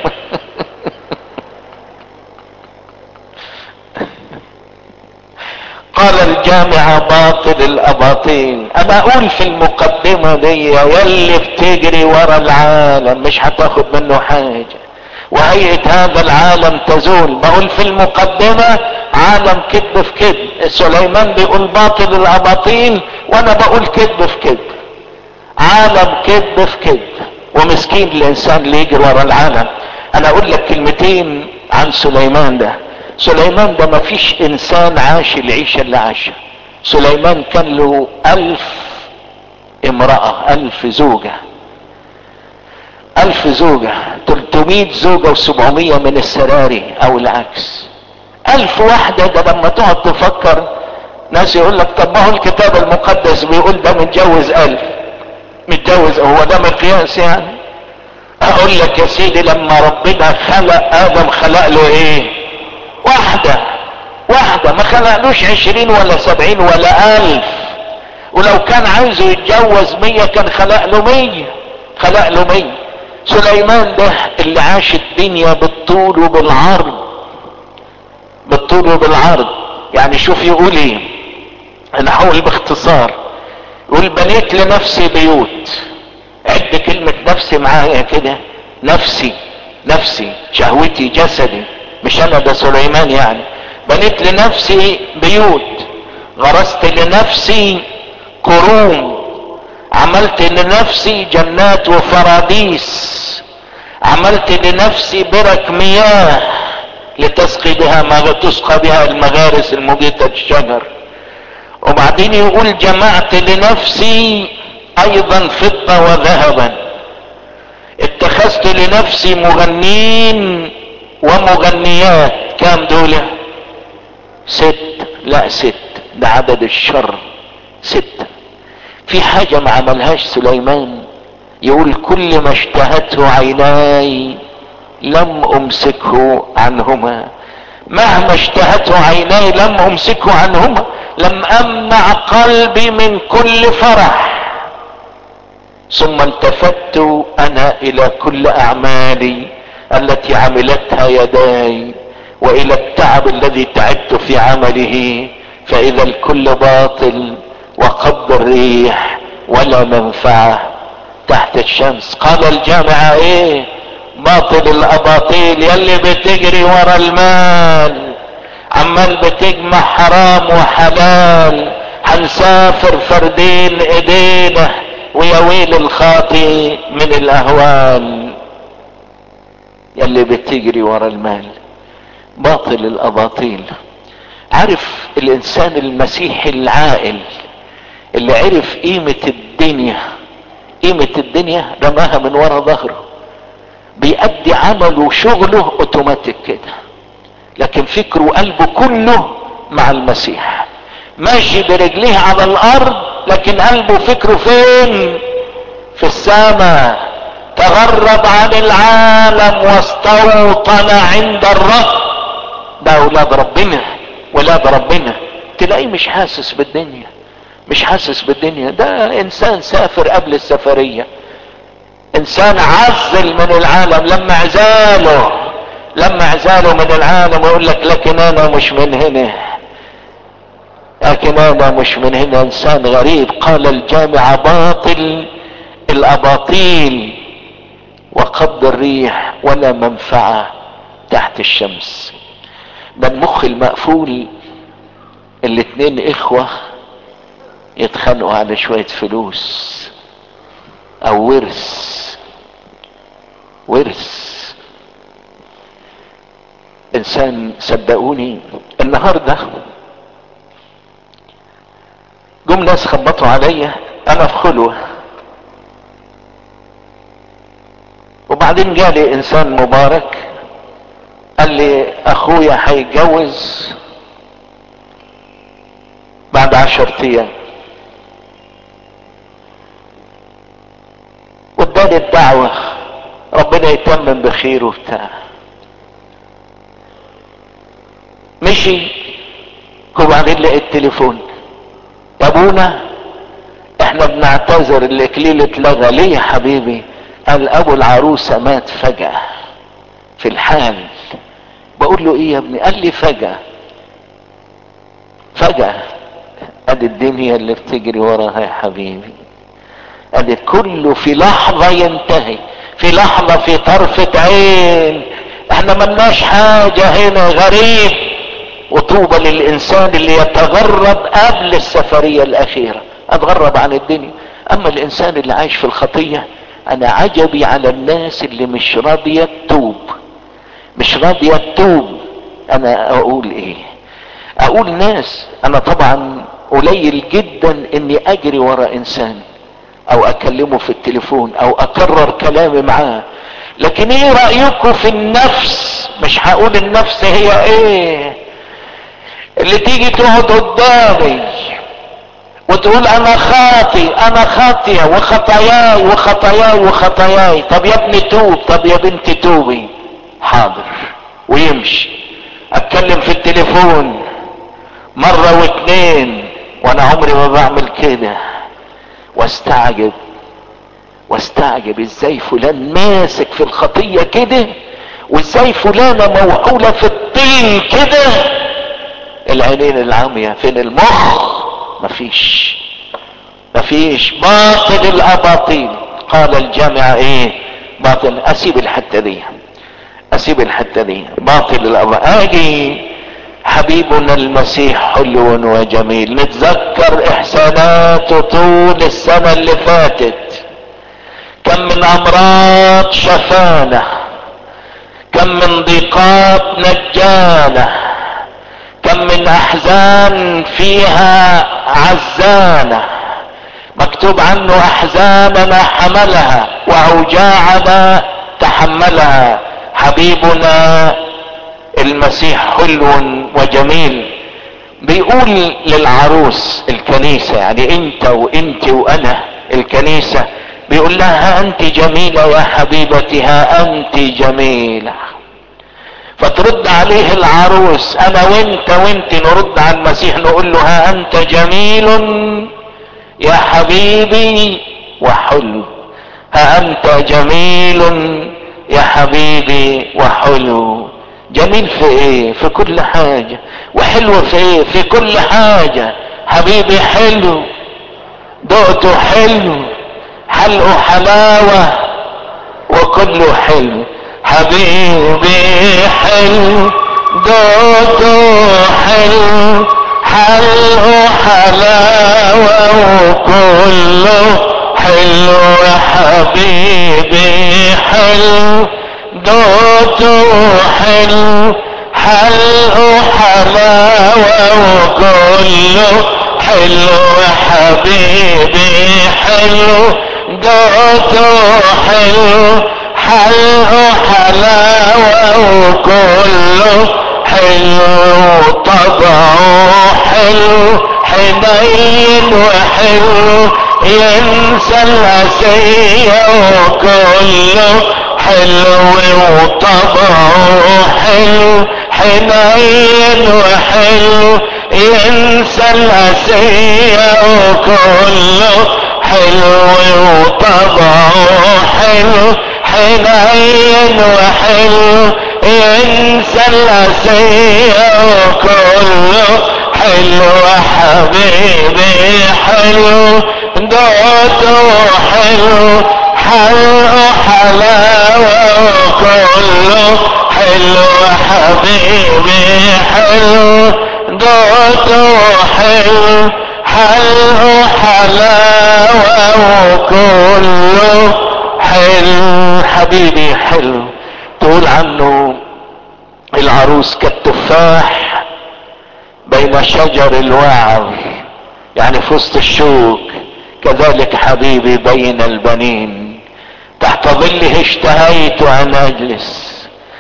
قال الجامعة باطل الاباطيل انا اقول في المقدمة دي يلي بتجري ورا العالم مش هتاخد منه حاجة وهيئة هذا العالم تزول بقول في المقدمة عالم كذب في كذب سليمان بيقول باطل الاباطيل وانا بقول كذب في كذب عالم كذب في كذب ومسكين الانسان اللي يجري ورا العالم انا اقول لك كلمتين عن سليمان ده سليمان ده ما فيش انسان عاش العيشة اللي عاشها سليمان كان له الف امرأة الف زوجة الف زوجة 300 زوجة و700 من السراري او العكس الف واحدة ده لما تقعد تفكر ناس يقول لك طب ما هو الكتاب المقدس بيقول ده متجوز الف متجوز هو ده مقياس يعني اقول لك يا سيدي لما ربنا خلق ادم خلق له ايه واحدة واحدة ما خلقلوش عشرين ولا سبعين ولا الف ولو كان عايزه يتجوز مية كان خلق له مية خلق له مية سليمان ده اللي عاش الدنيا بالطول وبالعرض بالطول وبالعرض يعني شوف يقول ايه انا هقول باختصار يقول بنيت لنفسي بيوت عد كلمة نفسي معايا كده نفسي نفسي شهوتي جسدي مش انا ده سليمان يعني بنيت لنفسي بيوت غرست لنفسي كروم عملت لنفسي جنات وفراديس عملت لنفسي برك مياه لتسقي بها ما تسقى بها المغارس المبيتة الشجر وبعدين يقول جمعت لنفسي ايضا فضة وذهبا اتخذت لنفسي مغنين ومغنيات كام دول ست لا ست ده عدد الشر ستة في حاجة ما عملهاش سليمان يقول كل ما اشتهته عيناي لم امسكه عنهما مهما اشتهته عيناي لم امسكه عنهما لم امنع قلبي من كل فرح ثم التفت انا الى كل اعمالي التي عملتها يداي والى التعب الذي تعبت في عمله فاذا الكل باطل وقبض الريح ولا منفعه تحت الشمس قال الجامعة ايه باطل الاباطيل يلي بتجري ورا المال عمال بتجمع حرام وحلال هنسافر فردين ايدينا ويا ويل الخاطي من الاهوال يلي بتجري ورا المال باطل الاباطيل عارف الانسان المسيحي العاقل اللي عرف قيمة الدنيا قيمة الدنيا رماها من ورا ظهره بيأدي عمله وشغله اوتوماتيك كده لكن فكره وقلبه كله مع المسيح ماشي برجليه على الارض لكن قلبه فكره فين في السماء تغرب عن العالم واستوطن عند الرب ده اولاد ربنا ولاد ربنا تلاقيه مش حاسس بالدنيا مش حاسس بالدنيا ده انسان سافر قبل السفرية انسان عزل من العالم لما عزاله لما عزاله من العالم يقول لك لكن انا مش من هنا لكن انا مش من هنا انسان غريب قال الجامع باطل الاباطيل وقبض الريح ولا منفعة تحت الشمس ده المخ المقفول الاتنين اخوة يتخانقوا على شوية فلوس او ورث ورث انسان صدقوني النهارده جم ناس خبطوا عليا انا في خلوه وبعدين جالي انسان مبارك قال لي اخويا هيتجوز بعد عشر ايام واداني الدعوة ربنا يتمم بخير وبتاع مشي وبعدين لقيت تليفون يا ابونا احنا بنعتذر الاكليل اتلغى ليه يا حبيبي قال ابو العروسه مات فجاه في الحال بقول له ايه يا ابني قال لي فجاه فجاه ادي الدنيا اللي بتجري وراها يا حبيبي ادي كله في لحظه ينتهي في لحظه في طرفه عين احنا ملناش حاجه هنا غريب وطوبى للانسان اللي يتغرب قبل السفريه الاخيره اتغرب عن الدنيا اما الانسان اللي عايش في الخطيه انا عجبي على الناس اللي مش راضيه تتوب مش راضيه تتوب انا اقول ايه اقول ناس انا طبعا قليل جدا اني اجري ورا انسان او اكلمه في التليفون او اكرر كلامي معاه لكن ايه رايكم في النفس مش هقول النفس هي ايه اللي تيجي تقعد قدامي وتقول انا خاطي انا خاطية وخطاياي وخطاياي وخطاياي طب يا ابني توب طب يا بنتي توبي حاضر ويمشي اتكلم في التليفون مرة واتنين وانا عمري ما بعمل كده واستعجب واستعجب ازاي فلان ماسك في الخطية كده وازاي فلانة موحولة في الطين كده العينين العامية فين المخ مفيش مفيش باطل الاباطيل قال الجامع ايه باطل اسيب الحتة دي اسيب الحتة دي باطل الاباطيل اجي حبيبنا المسيح حلو وجميل نتذكر احساناته طول السنة اللي فاتت كم من امراض شفانا كم من ضيقات نجانا كم من احزان فيها عزانا مكتوب عنه احزاننا حملها واوجاعنا تحملها حبيبنا المسيح حلو وجميل بيقول للعروس الكنيسة يعني انت وانت وانا الكنيسة بيقول لها انت جميلة يا حبيبتي ها انت جميلة فترد عليه العروس انا وانت وانت نرد على المسيح نقول له ها انت جميل يا حبيبي وحلو ها انت جميل يا حبيبي وحلو جميل في ايه في كل حاجة وحلو في ايه في كل حاجة حبيبي حلو دقته حلو حلقه حلاوة وكله حلو حبيبي حلو دوته حلو حلقه حلاوة وكله حلو يا حبيبي حلو دوته حلو حلقه حلاوة وكله حلو يا حبيبي حلو دوته حلو حلقه حلاوة وكله حلو طبعه حلو حنين وحلو ينسى الأسية وكله حلو وطبعه حلو حنين وحلو ينسى الأسية وكله حلو وطبعه حلو حنين وحلو ينسى الأسية وكله حلو حبيبي حلو دوته حلو حلو حلاوة كله حلو حبيبي حلو دوته حلو حلو حلاوة وكله حلو حبيبي حلو تقول عنه العروس كالتفاح بين شجر الوعر يعني في وسط الشوك كذلك حبيبي بين البنين تحت ظله اشتهيت ان اجلس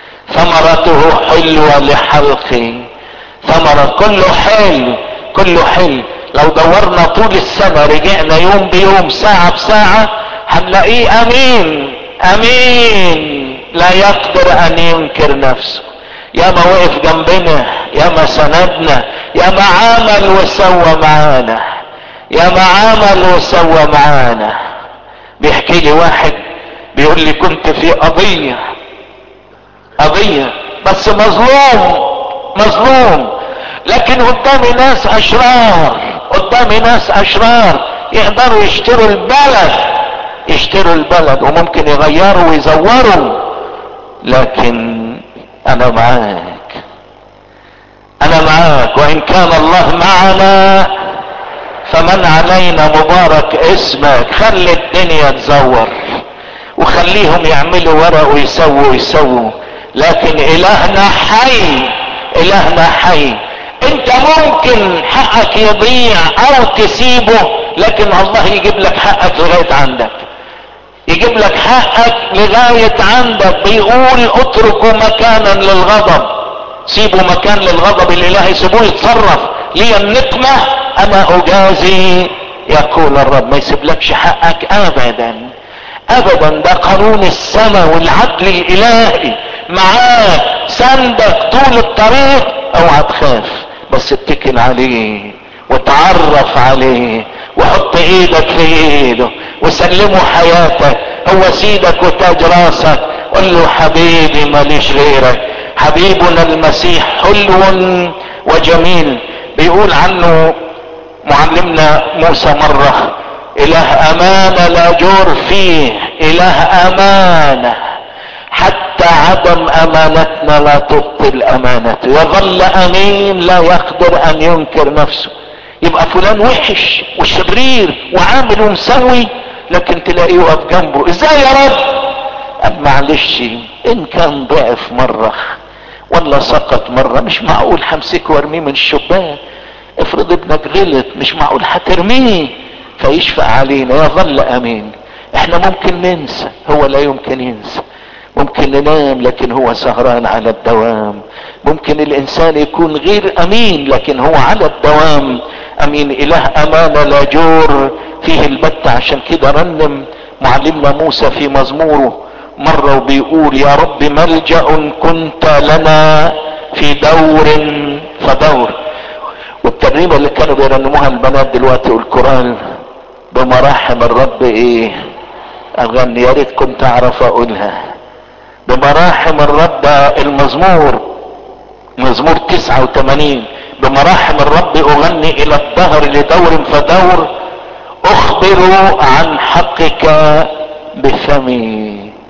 ثمرته حلوة لحلقي ثمرة كله حلو كله حلو لو دورنا طول السنة رجعنا يوم بيوم ساعة بساعة هنلاقيه امين امين لا يقدر ان ينكر نفسه يا ما وقف جنبنا يا ما سندنا يا ما عمل وسوى معانا يا ما عمل وسوى معانا بيحكي لي واحد بيقول لي كنت في قضية قضية بس مظلوم مظلوم لكن قدامي ناس اشرار قدامي ناس اشرار يقدروا يشتروا البلد يشتروا البلد وممكن يغيروا ويزوروا لكن انا معاك انا معاك وان كان الله معنا فمن علينا مبارك اسمك خلي الدنيا تزور وخليهم يعملوا ورق ويسووا ويسووا لكن الهنا حي الهنا حي انت ممكن حقك يضيع او تسيبه لكن الله يجيب لك حقك لغايه عندك يجيب لك حقك لغايه عندك بيقول اتركوا مكانا للغضب سيبوا مكان للغضب الالهي سيبوه يتصرف لي النقمه انا اجازي يقول الرب ما يسيبلكش حقك ابدا ابدا ده قانون السماء والعدل الالهي معاك سندك طول الطريق اوعى تخاف بس اتكل عليه وتعرف عليه وحط ايدك في ايده وسلمه حياتك هو سيدك وتاج راسك قل له حبيبي ماليش غيرك حبيبنا المسيح حلو وجميل بيقول عنه معلمنا موسى مرة اله امانة لا جور فيه اله امانة حتى عدم امانتنا لا تبطل امانته يظل امين لا يقدر ان ينكر نفسه يبقى فلان وحش وشرير وعامل ومسوي لكن تلاقيه يقف جنبه ازاي يا رب قال معلش ان كان ضعف مرة ولا سقط مرة مش معقول همسكه وارميه من الشباك افرض ابنك غلط مش معقول هترميه فيشفق علينا يظل امين احنا ممكن ننسى هو لا يمكن ينسى ممكن ننام لكن هو سهران على الدوام ممكن الانسان يكون غير امين لكن هو على الدوام امين اله امانة لا جور فيه البت عشان كده رنم معلمنا موسى في مزموره مرة وبيقول يا رب ملجأ كنت لنا في دور فدور والترنيمة اللي كانوا بيرنموها البنات دلوقتي والقرآن بمراحم الرب ايه اغني يا ريت كنت اعرف اقولها بمراحم الرب المزمور مزمور 89 بمراحم الرب اغني الى الدهر لدور فدور اخبر عن حقك بفمي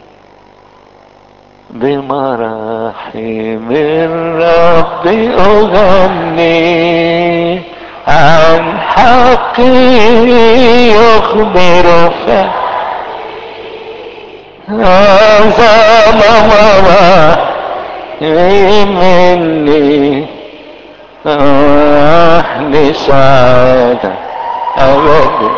بمراحم الرب اغني عن حقي يخبر فمي هذا مرة مني أهل سعادة أبدا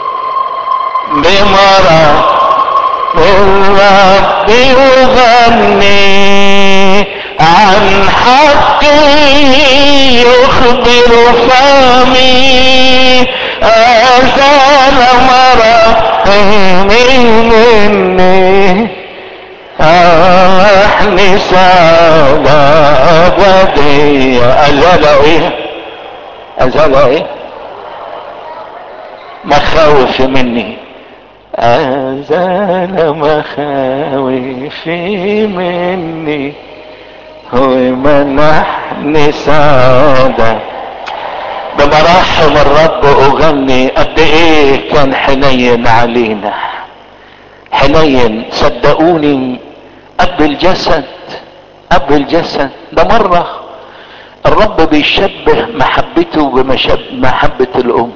بمرة من ربي أغني عن حقي يخبر فمي أزال مرة مني أحني سادة أبدية أزال إيه أزال إيه مخاوف مني أزال مخاوفي مني هو منحني سادة مراحم الرب اغني قد ايه كان حنين علينا حنين صدقوني اب الجسد اب الجسد ده مرة الرب بيشبه محبته بمحبة الام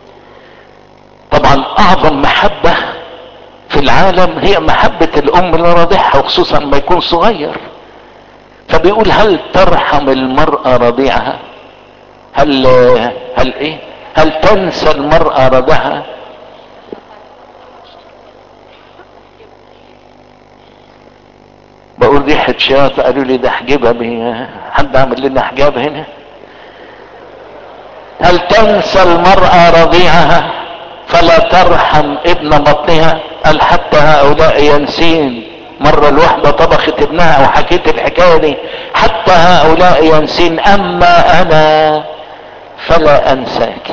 طبعا اعظم محبة في العالم هي محبة الام لرضيعها وخصوصا لما يكون صغير فبيقول هل ترحم المرأة رضيعها هل هل ايه هل تنسى المرأة رضعها بقول ريحة شياط قالوا لي ده حجابها بي... حد عمل لنا حجاب هنا هل تنسى المرأة رضيعها فلا ترحم ابن بطنها قال حتى هؤلاء ينسين مرة الوحدة طبخت ابنها وحكيت الحكاية دي حتى هؤلاء ينسين اما انا فلا انساك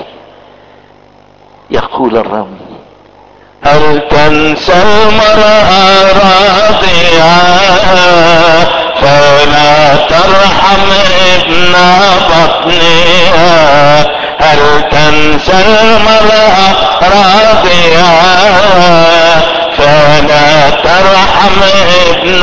يقول الرب هل تنسى المرأة راضعة فلا ترحم ابن بطنها هل تنسى المرأة راضعة فلا ترحم ابن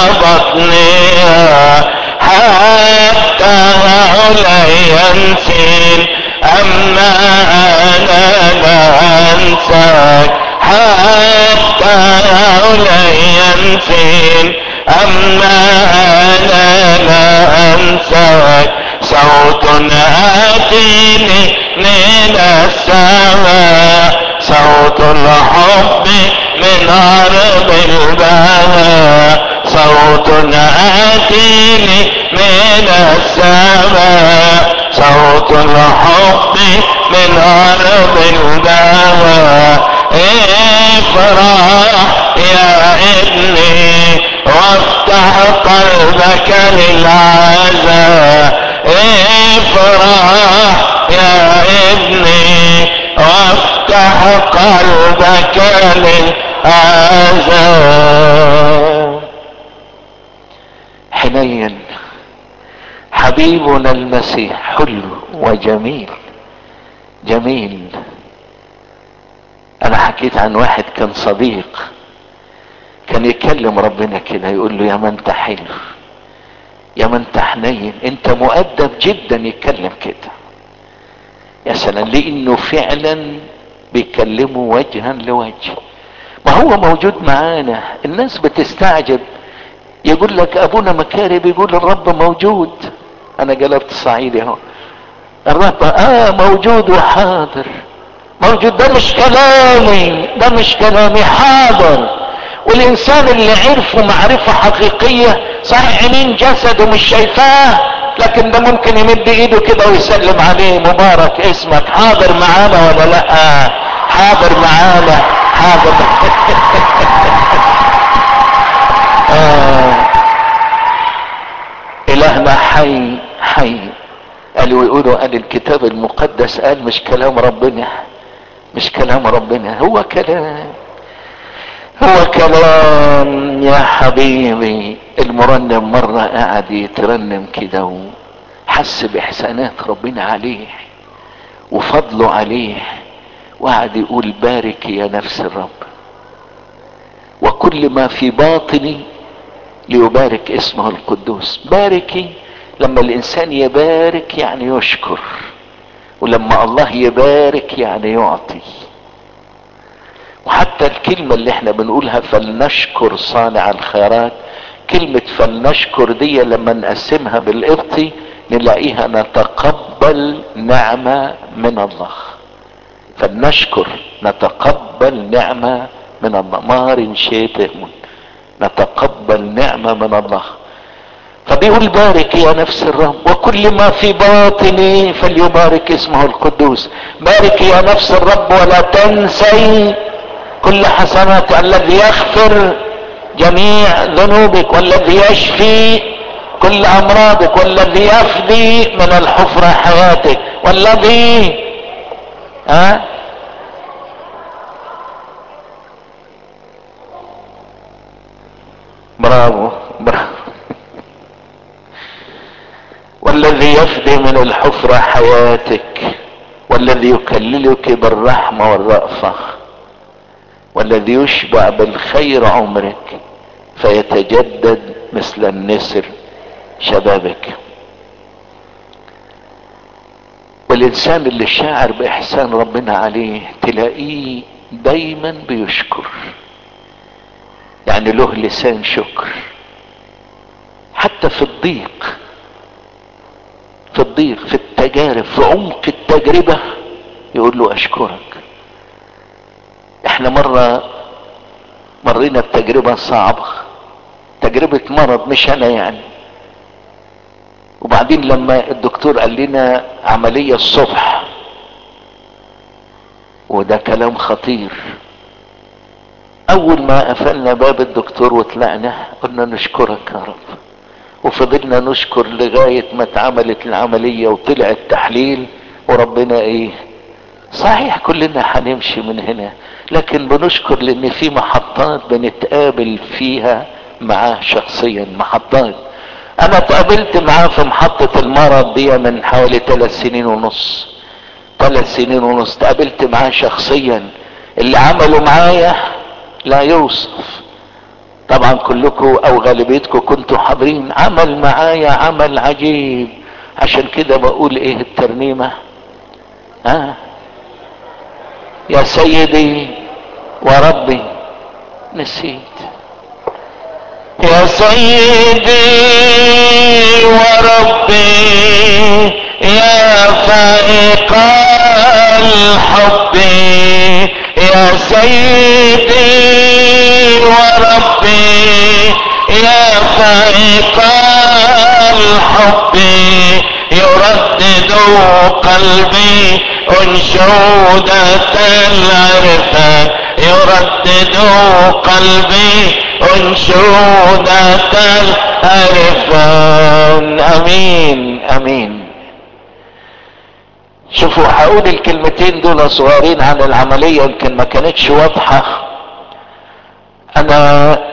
بطنها حتى هؤلاء ينسين اما انا لا انساك حتى هؤلاء ينسين اما انا لا انساك صوت اتيني من السماء صوت الحب من ارض البهاء صوت اتيني من السماء صوت الحب من ارض البهاء افرح يا ابني وافتح قلبك للعزاء افرح يا ابني وافتح قلبك للعزاء حنين حبيبنا المسيح حلو وجميل جميل انا حكيت عن واحد كان صديق كان يكلم ربنا كده يقول له يا ما انت حلو يا ما انت حنين انت مؤدب جدا يتكلم كده يا سلام لانه فعلا بيكلمه وجها لوجه ما هو موجود معانا الناس بتستعجب يقول لك ابونا مكاري بيقول الرب موجود انا قلبت صعيدي اهو الرب اه موجود وحاضر موجود ده مش كلامي ده مش كلامي حاضر والانسان اللي عرفه معرفة حقيقية صحيح عينين جسده مش شايفاه لكن ده ممكن يمد ايده كده ويسلم عليه مبارك اسمك حاضر معانا ولا لا حاضر معانا حاضر آه. الهنا حي حي قالوا يقولوا قال الكتاب المقدس قال مش كلام ربنا مش كلام ربنا هو كلام هو كلام يا حبيبي المرنم مرة قاعد يترنم كده وحس بإحسانات ربنا عليه وفضله عليه وقعد يقول بارك يا نفس الرب وكل ما في باطني ليبارك اسمه القدوس باركي لما الانسان يبارك يعني يشكر ولما الله يبارك يعني يعطي وحتى الكلمة اللي احنا بنقولها فلنشكر صانع الخيرات كلمة فلنشكر دي لما نقسمها بالقبطي نلاقيها نتقبل نعمة من الله فلنشكر نتقبل نعمة من الله مار شيتهم نتقبل نعمة من الله فبيقول بارك يا نفس الرب وكل ما في باطني فليبارك اسمه القدوس بارك يا نفس الرب ولا تنسي كل حسنات الذي يغفر جميع ذنوبك والذي يشفي كل امراضك والذي يفدي من الحفرة حياتك والذي ها برافو برافو والذي يفدي من الحفرة حياتك والذي يكللك بالرحمة والرأفة والذي يشبع بالخير عمرك فيتجدد مثل النسر شبابك والانسان اللي شاعر باحسان ربنا عليه تلاقيه دايما بيشكر يعني له لسان شكر حتى في الضيق في الضيق في التجارب في عمق التجربة يقول له اشكرك احنا مرة مرينا بتجربة صعبة تجربة مرض مش انا يعني وبعدين لما الدكتور قال لنا عملية الصبح وده كلام خطير اول ما قفلنا باب الدكتور وطلعنا قلنا نشكرك يا رب وفضلنا نشكر لغاية ما اتعملت العملية وطلع التحليل وربنا ايه صحيح كلنا هنمشي من هنا لكن بنشكر لان في محطات بنتقابل فيها معاه شخصيا محطات انا اتقابلت معاه في محطة المرض دي من حوالي ثلاث سنين ونص ثلاث سنين ونص اتقابلت معاه شخصيا اللي عمله معايا لا يوصف طبعا كلكم او غالبيتكم كنتوا حاضرين عمل معايا عمل عجيب عشان كده بقول ايه الترنيمة ها يا سيدي وربي نسيت يا سيدي وربي يا فائق الحب يا سيدي وربي يا فائق الحب يردد قلبي انشودة العرفان يردد قلبي انشودة العرفان امين امين شوفوا هقول الكلمتين دول صغيرين عن العملية يمكن ما كانتش واضحة انا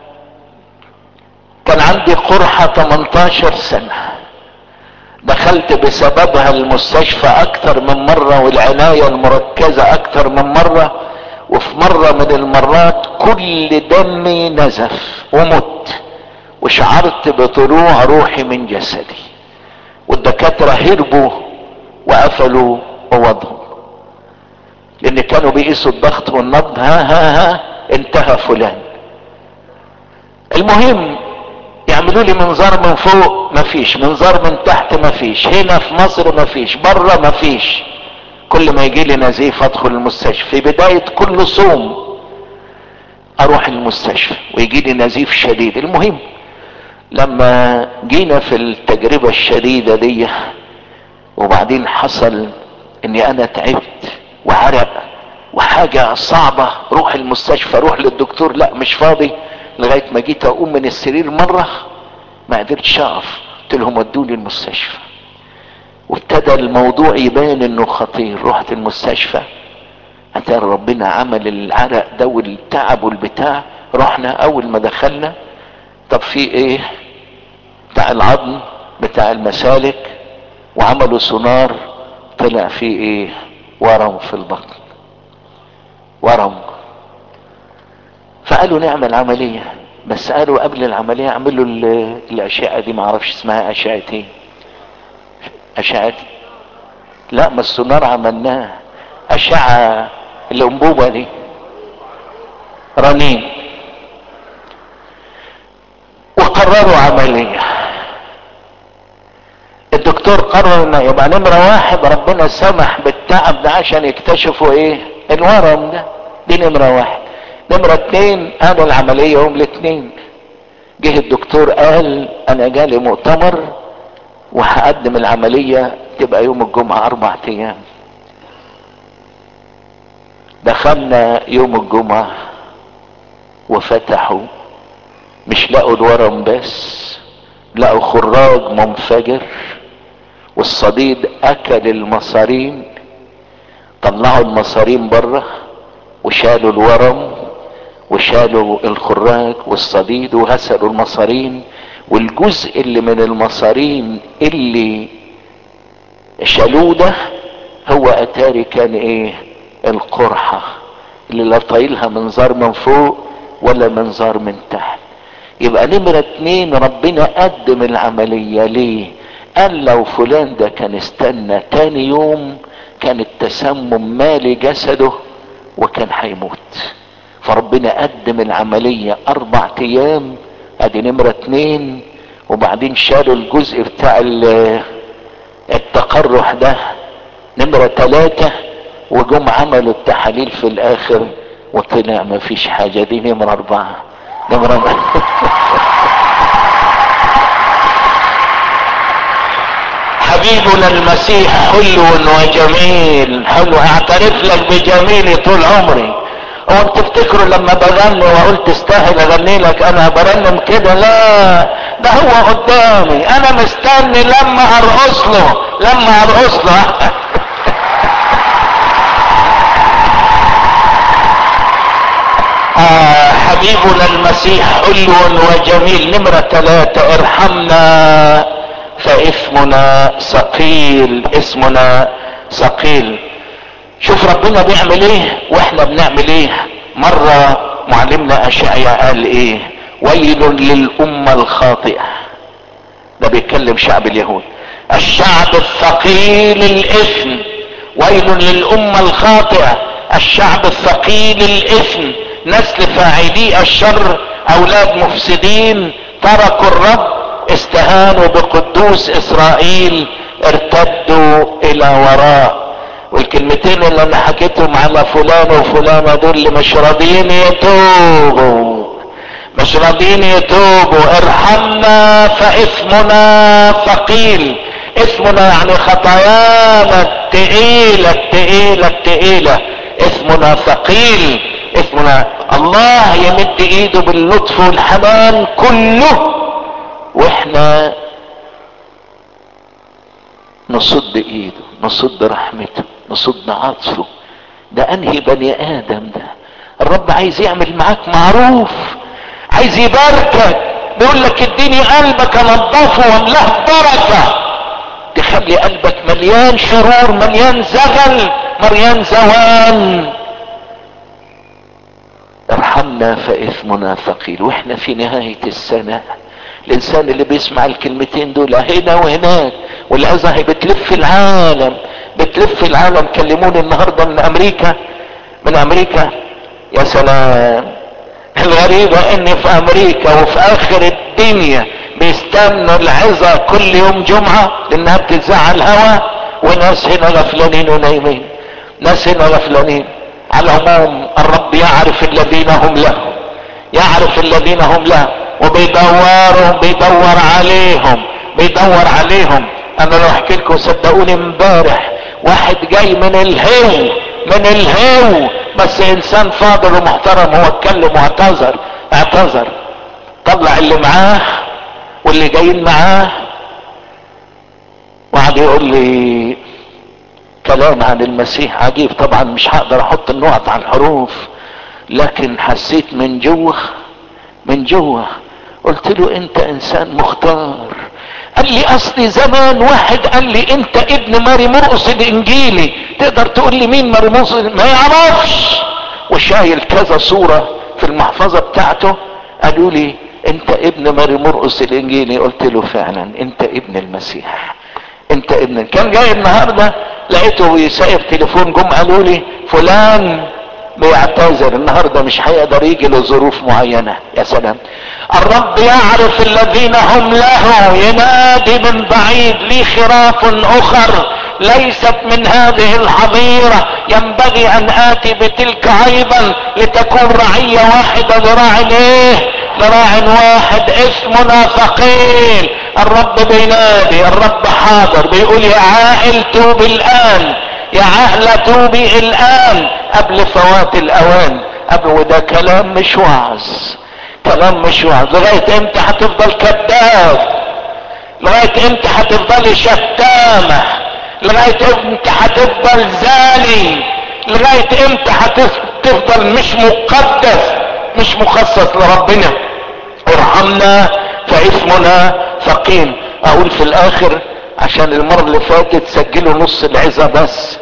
كان عندي قرحة 18 سنة دخلت بسببها المستشفى اكتر من مرة والعناية المركزة اكتر من مرة وفي مرة من المرات كل دمي نزف ومت وشعرت بطلوع روحي من جسدي والدكاترة هربوا وقفلوا اوضهم لان كانوا بيقيسوا الضغط والنبض ها ها ها انتهى فلان المهم يعملوا لي منظار من فوق مفيش منظار من تحت مفيش هنا في مصر مفيش بره مفيش كل ما يجي لي نزيف ادخل المستشفى في بداية كل صوم اروح المستشفى ويجي لي نزيف شديد المهم لما جينا في التجربة الشديدة دي وبعدين حصل اني انا تعبت وعرق وحاجة صعبة روح المستشفى روح للدكتور لا مش فاضي لغاية ما جيت اقوم من السرير مرة ما قدرتش اقف قلت لهم ودوني المستشفى وابتدى الموضوع يبان انه خطير رحت المستشفى اتاري ربنا عمل العرق ده والتعب والبتاع رحنا اول ما دخلنا طب في ايه بتاع العظم بتاع المسالك وعملوا سونار طلع في ايه ورم في البطن ورم فقالوا نعمل عملية بس قالوا قبل العملية اعملوا الاشعة دي معرفش اسمها اشعة ايه اشعة لا ما السونار عملناه اشعة الانبوبة دي رنين وقرروا عملية الدكتور قرر انه يبقى نمرة واحد ربنا سمح بالتعب ده عشان يكتشفوا ايه الورم ده دي نمرة واحد نمرة اتنين قالوا العملية يوم الاثنين جه الدكتور قال انا جالي مؤتمر وهقدم العملية تبقى يوم الجمعة اربع ايام دخلنا يوم الجمعة وفتحوا مش لقوا الورم بس لقوا خراج منفجر والصديد اكل المصارين طلعوا المصارين بره وشالوا الورم وشالوا الخراج والصديد وغسلوا المصارين والجزء اللي من المصارين اللي شالوه ده هو اتاري كان ايه القرحة اللي لا طايلها منظار من فوق ولا منظار من تحت يبقى نمرة اتنين ربنا قدم العملية ليه قال لو فلان ده كان استنى تاني يوم كان التسمم مالي جسده وكان هيموت فربنا قدم العملية اربع ايام ادي نمرة اتنين وبعدين شالوا الجزء بتاع التقرح ده نمرة تلاتة وجم عملوا التحاليل في الاخر وطلع ما فيش حاجة دي نمرة اربعة نمرة حبيبنا المسيح حلو وجميل حلو اعترف لك بجميلي طول عمري هو انت تفتكروا لما بغني واقول تستاهل اغني لك انا برنم كده لا ده هو قدامي انا مستني لما ارقص له لما ارقص له آه حبيبنا المسيح حلو وجميل نمرة ثلاثة ارحمنا فاسمنا ثقيل اسمنا ثقيل شوف ربنا بيعمل ايه واحنا بنعمل ايه مرة معلمنا اشعيا قال ايه ويل للأمة الخاطئة ده بيتكلم شعب اليهود الشعب الثقيل الاثم ويل للأمة الخاطئة الشعب الثقيل الاثم نسل فاعلي الشر اولاد مفسدين تركوا الرب استهانوا بقدوس اسرائيل ارتدوا الى وراء والكلمتين اللي انا حكيتهم على فلان وفلانة دول اللي مش راضيين يتوبوا مش راضيين يتوبوا ارحمنا فاثمنا ثقيل اسمنا يعني خطايانا التقيلة التقيلة التقيلة اسمنا ثقيل اسمنا الله يمد ايده باللطف والحنان كله واحنا نصد ايده نصد رحمته نصد عطفه ده انهي بني ادم ده الرب عايز يعمل معاك معروف عايز يباركك بيقول لك اديني قلبك انضفه واملاه بركه تخلي قلبك مليان شرور مليان زغل مليان زوال ارحمنا فاثمنا ثقيل واحنا في نهايه السنه الانسان اللي بيسمع الكلمتين دول هنا وهناك والعظه هي بتلف العالم بتلف العالم كلموني النهارده من امريكا من امريكا يا سلام الغريبة ان في امريكا وفي اخر الدنيا بيستنوا العظة كل يوم جمعة لانها بتتذاع الهوا وناس هنا غفلانين ونايمين ناس هنا غفلانين على العموم الرب يعرف الذين هم له يعرف الذين هم له وبيدورهم بيدور عليهم بيدور عليهم انا لو احكي لكم صدقوني امبارح واحد جاي من الهو من الهو بس انسان فاضل ومحترم هو اتكلم واعتذر اعتذر طلع اللي معاه واللي جايين معاه وقعد يقول لي كلام عن المسيح عجيب طبعا مش هقدر احط النقط على الحروف لكن حسيت من جوه من جوه قلت له انت انسان مختار قال لي اصلي زمان واحد قال لي انت ابن ماري مرقس الانجيلي تقدر تقول لي مين ماري مرقس ما يعرفش وشايل كذا صورة في المحفظة بتاعته قالوا لي انت ابن ماري مرقس الانجيلي قلت له فعلا انت ابن المسيح انت ابن كان جاي النهارده لقيته سايب تليفون جم قالوا لي فلان بيعتذر النهارده مش هيقدر يجي لظروف معينه يا سلام الرب يعرف الذين هم له ينادي من بعيد لي خراف اخر ليست من هذه الحظيرة ينبغي ان اتي بتلك ايضا لتكون رعية واحدة لراع ايه لراع واحد اسمنا ثقيل الرب بينادي الرب حاضر بيقول يا عائل توبي الان يا عهلة توبي الان قبل فوات الاوان قبل وده كلام مش وعظ كلام مش وعظ لغاية امتى هتفضل كذاب لغاية امتى هتفضلي شتامة لغاية امتى هتفضل زاني لغاية امتى هتفضل مش مقدس مش مخصص لربنا ارحمنا فاسمنا ثقيل اقول في الاخر عشان المرة اللي فاتت سجلوا نص العظة بس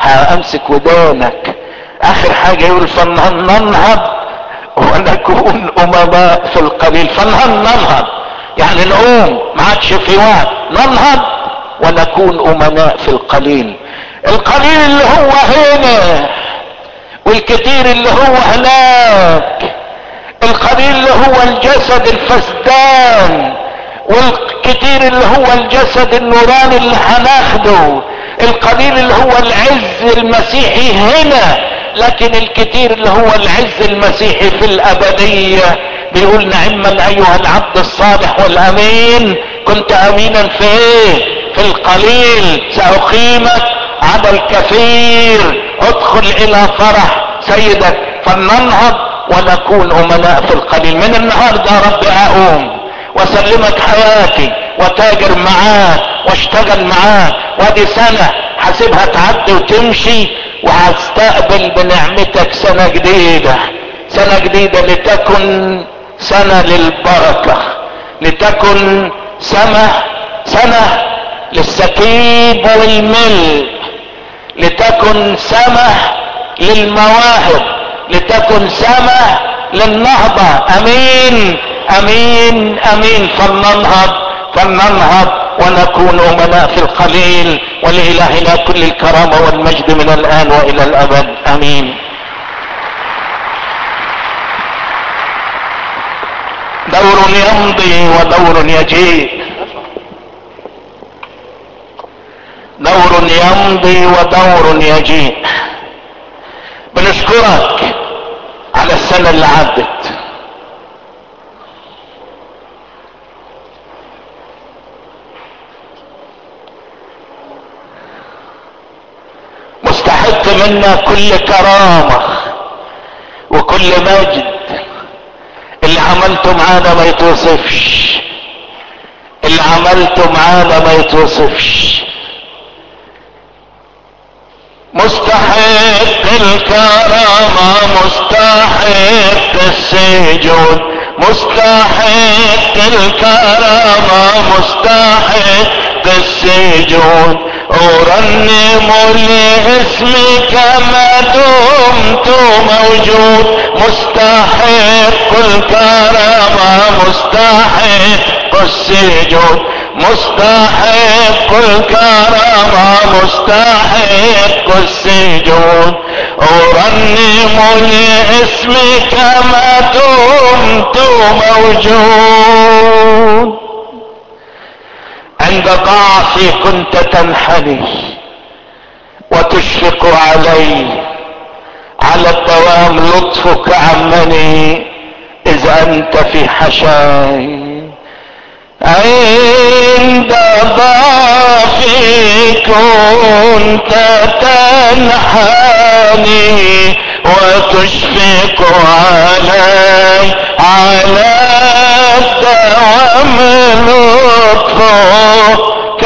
امسك ودانك اخر حاجة يقول فننهض ونكون امماء في القليل فننهض يعني نقوم ما عادش في وقت ننهض ونكون امناء في القليل القليل اللي هو هنا والكثير اللي هو هناك القليل اللي هو الجسد الفسدان والكثير اللي هو الجسد النوراني اللي هناخده القليل اللي هو العز المسيحي هنا لكن الكثير اللي هو العز المسيحي في الابدية بيقول نعما ايها العبد الصالح والامين كنت امينا في ايه في القليل ساقيمك على الكثير ادخل الى فرح سيدك فلننهض ونكون امناء في القليل من النهارده يا رب اقوم واسلمك حياتي وتاجر معاك واشتغل معاك وادي سنة حاسبها تعدي وتمشي وهستقبل بنعمتك سنة جديدة سنة جديدة لتكن سنة للبركة لتكن سنة سنة للسكيب والملء لتكن سنة للمواهب لتكن سنة للنهضة امين امين امين فلننهض فلننهض ونكون امناء في القليل ولالهنا كل الكرامه والمجد من الان والى الابد امين دور يمضي ودور يجيء دور يمضي ودور يجيء بنشكرك على السنه اللي عدت مستحق منا كل كرامة وكل مجد اللي عملته معانا ما يتوصفش اللي عملته معانا ما يتوصفش مستحق الكرامة مستحق السجود مستحق الكرامة مستحق السجود أرنم لاسمك ما دمت موجود مستحق الكرامة مستحق السجود مستحق الكرامة مستحق السجود أرنم لاسمك ما دمت موجود عند ضعفي كنت تنحني وتشفق علي على الدوام لطفك عمني اذا انت في حشاي عند ضعفي كنت تنحني وتشفق علي على الدوام لطفك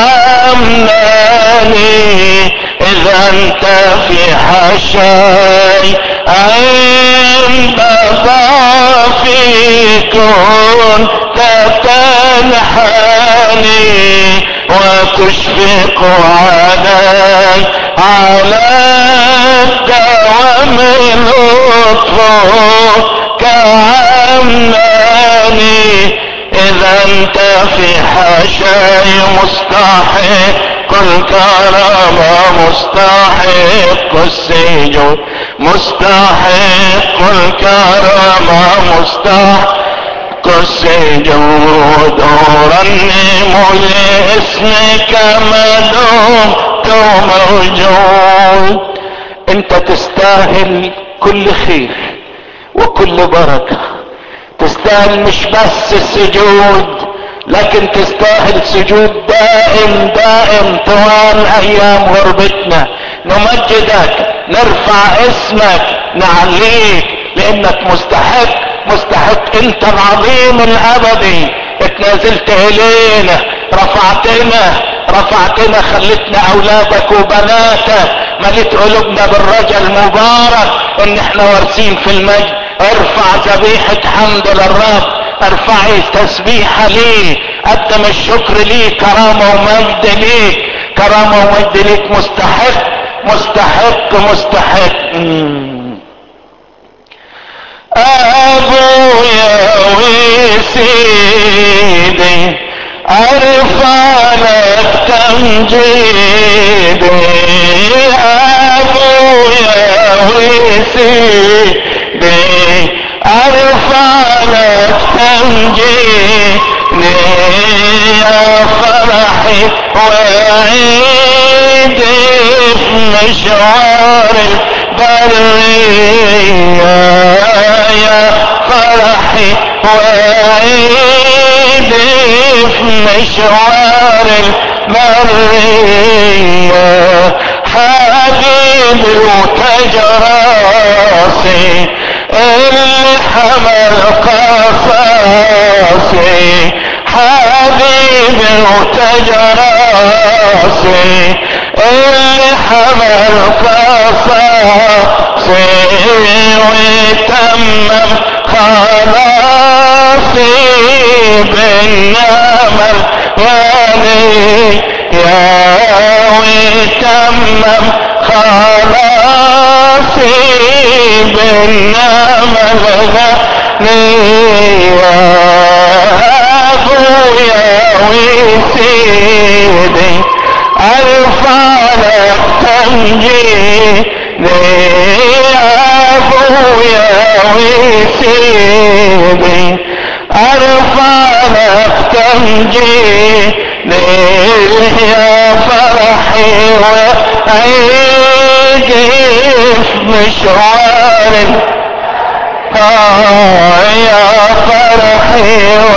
عمني اذا انت في حشاي عند ضعفي كنت تنحني وتشفق علي على الدوام لطفك عمني اذا انت في حشاي مستحق الكرامة مستحق السجود مستحق الكرامة مستحق السجود ارنم لاسمك ما دمت موجود انت تستاهل كل خير وكل بركه تستاهل مش بس السجود لكن تستاهل سجود دائم دائم طوال ايام غربتنا نمجدك نرفع اسمك نعليك لانك مستحق مستحق انت العظيم الابدي اتنازلت الينا رفعتنا رفعتنا خلتنا اولادك وبناتك مليت قلوبنا بالرجا المبارك ان احنا وارثين في المجد ارفع ذبيحة حمد للرب ارفعي تسبيحة ليه قدم الشكر ليه كرامة ومجد ليك كرامة ومجد ليك مستحق مستحق مستحق ابويا وسيدي ارفع لك تمجيدي ابويا وسيدي ارفع لك تمجيدي يا فرحي وعيدي في مشوار البرية يا فرحي وعيدي في مشوار البرية حبيبي وتجراسي اللي حمل قصاصي حبيبي وتجراسي اللي حمل قصاصي ويتمم خلاصي بالنعمة الغالي يا ويتمم خلاصي بالنعمة الغالية ابويا وسيدي ارفع لك تمجيدي ابويا وسيدي ارفع لك تمجيدي يا فرحي وعيدي في مشوار آه يا فرحي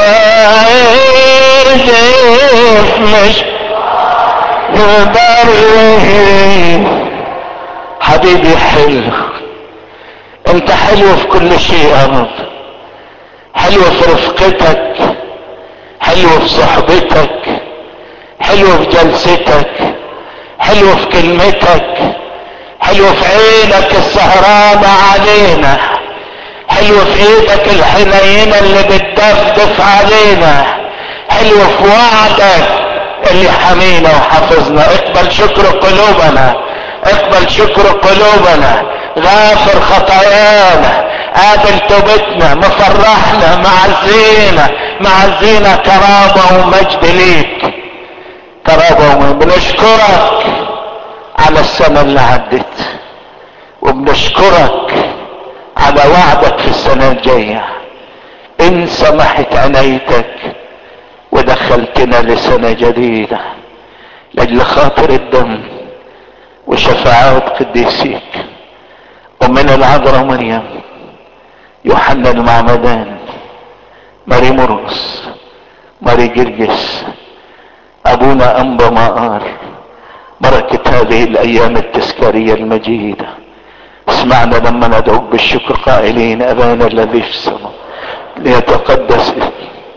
وعيدي في مشوار البري حبيبي حلو انت حلو في كل شيء يا رب حلو في رفقتك حلو في صحبتك حلو في جلستك حلو في كلمتك حلو في عينك السهرانة علينا حلو في ايدك الحنينة اللي بتدفدف علينا حلو في وعدك اللي حمينا وحفظنا اقبل شكر قلوبنا اقبل شكر قلوبنا غافر خطايانا قابل توبتنا مفرحنا معزينا معزينا كرامة ومجد ليك كرامة ومجد بنشكرك على السنة اللي عدت وبنشكرك على وعدك في السنة الجاية ان سمحت عنايتك ودخلتنا لسنة جديدة لاجل خاطر الدم وشفاعات قديسيك ومن العذراء مريم يوحنا المعمدان ماري مرقس ماري جرجس ابونا انبا مقار بركة هذه الايام التذكارية المجيدة اسمعنا لما ندعوك بالشكر قائلين ابانا الذي في السماء ليتقدس اسمك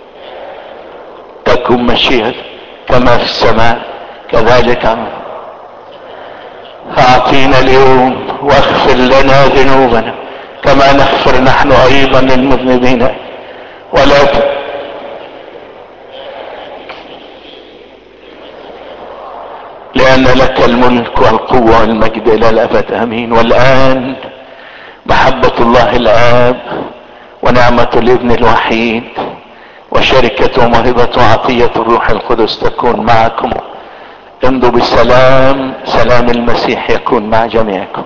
تكن مشيئتك كما في السماء كذلك عمل فاعطينا اليوم واغفر لنا ذنوبنا كما نغفر نحن ايضا للمذنبين ولا ت... لان لك الملك والقوة والمجد الى الابد امين والان محبة الله الاب ونعمة الابن الوحيد وشركة وموهبة وعطية الروح القدس تكون معكم امضوا بالسلام سلام المسيح يكون مع جميعكم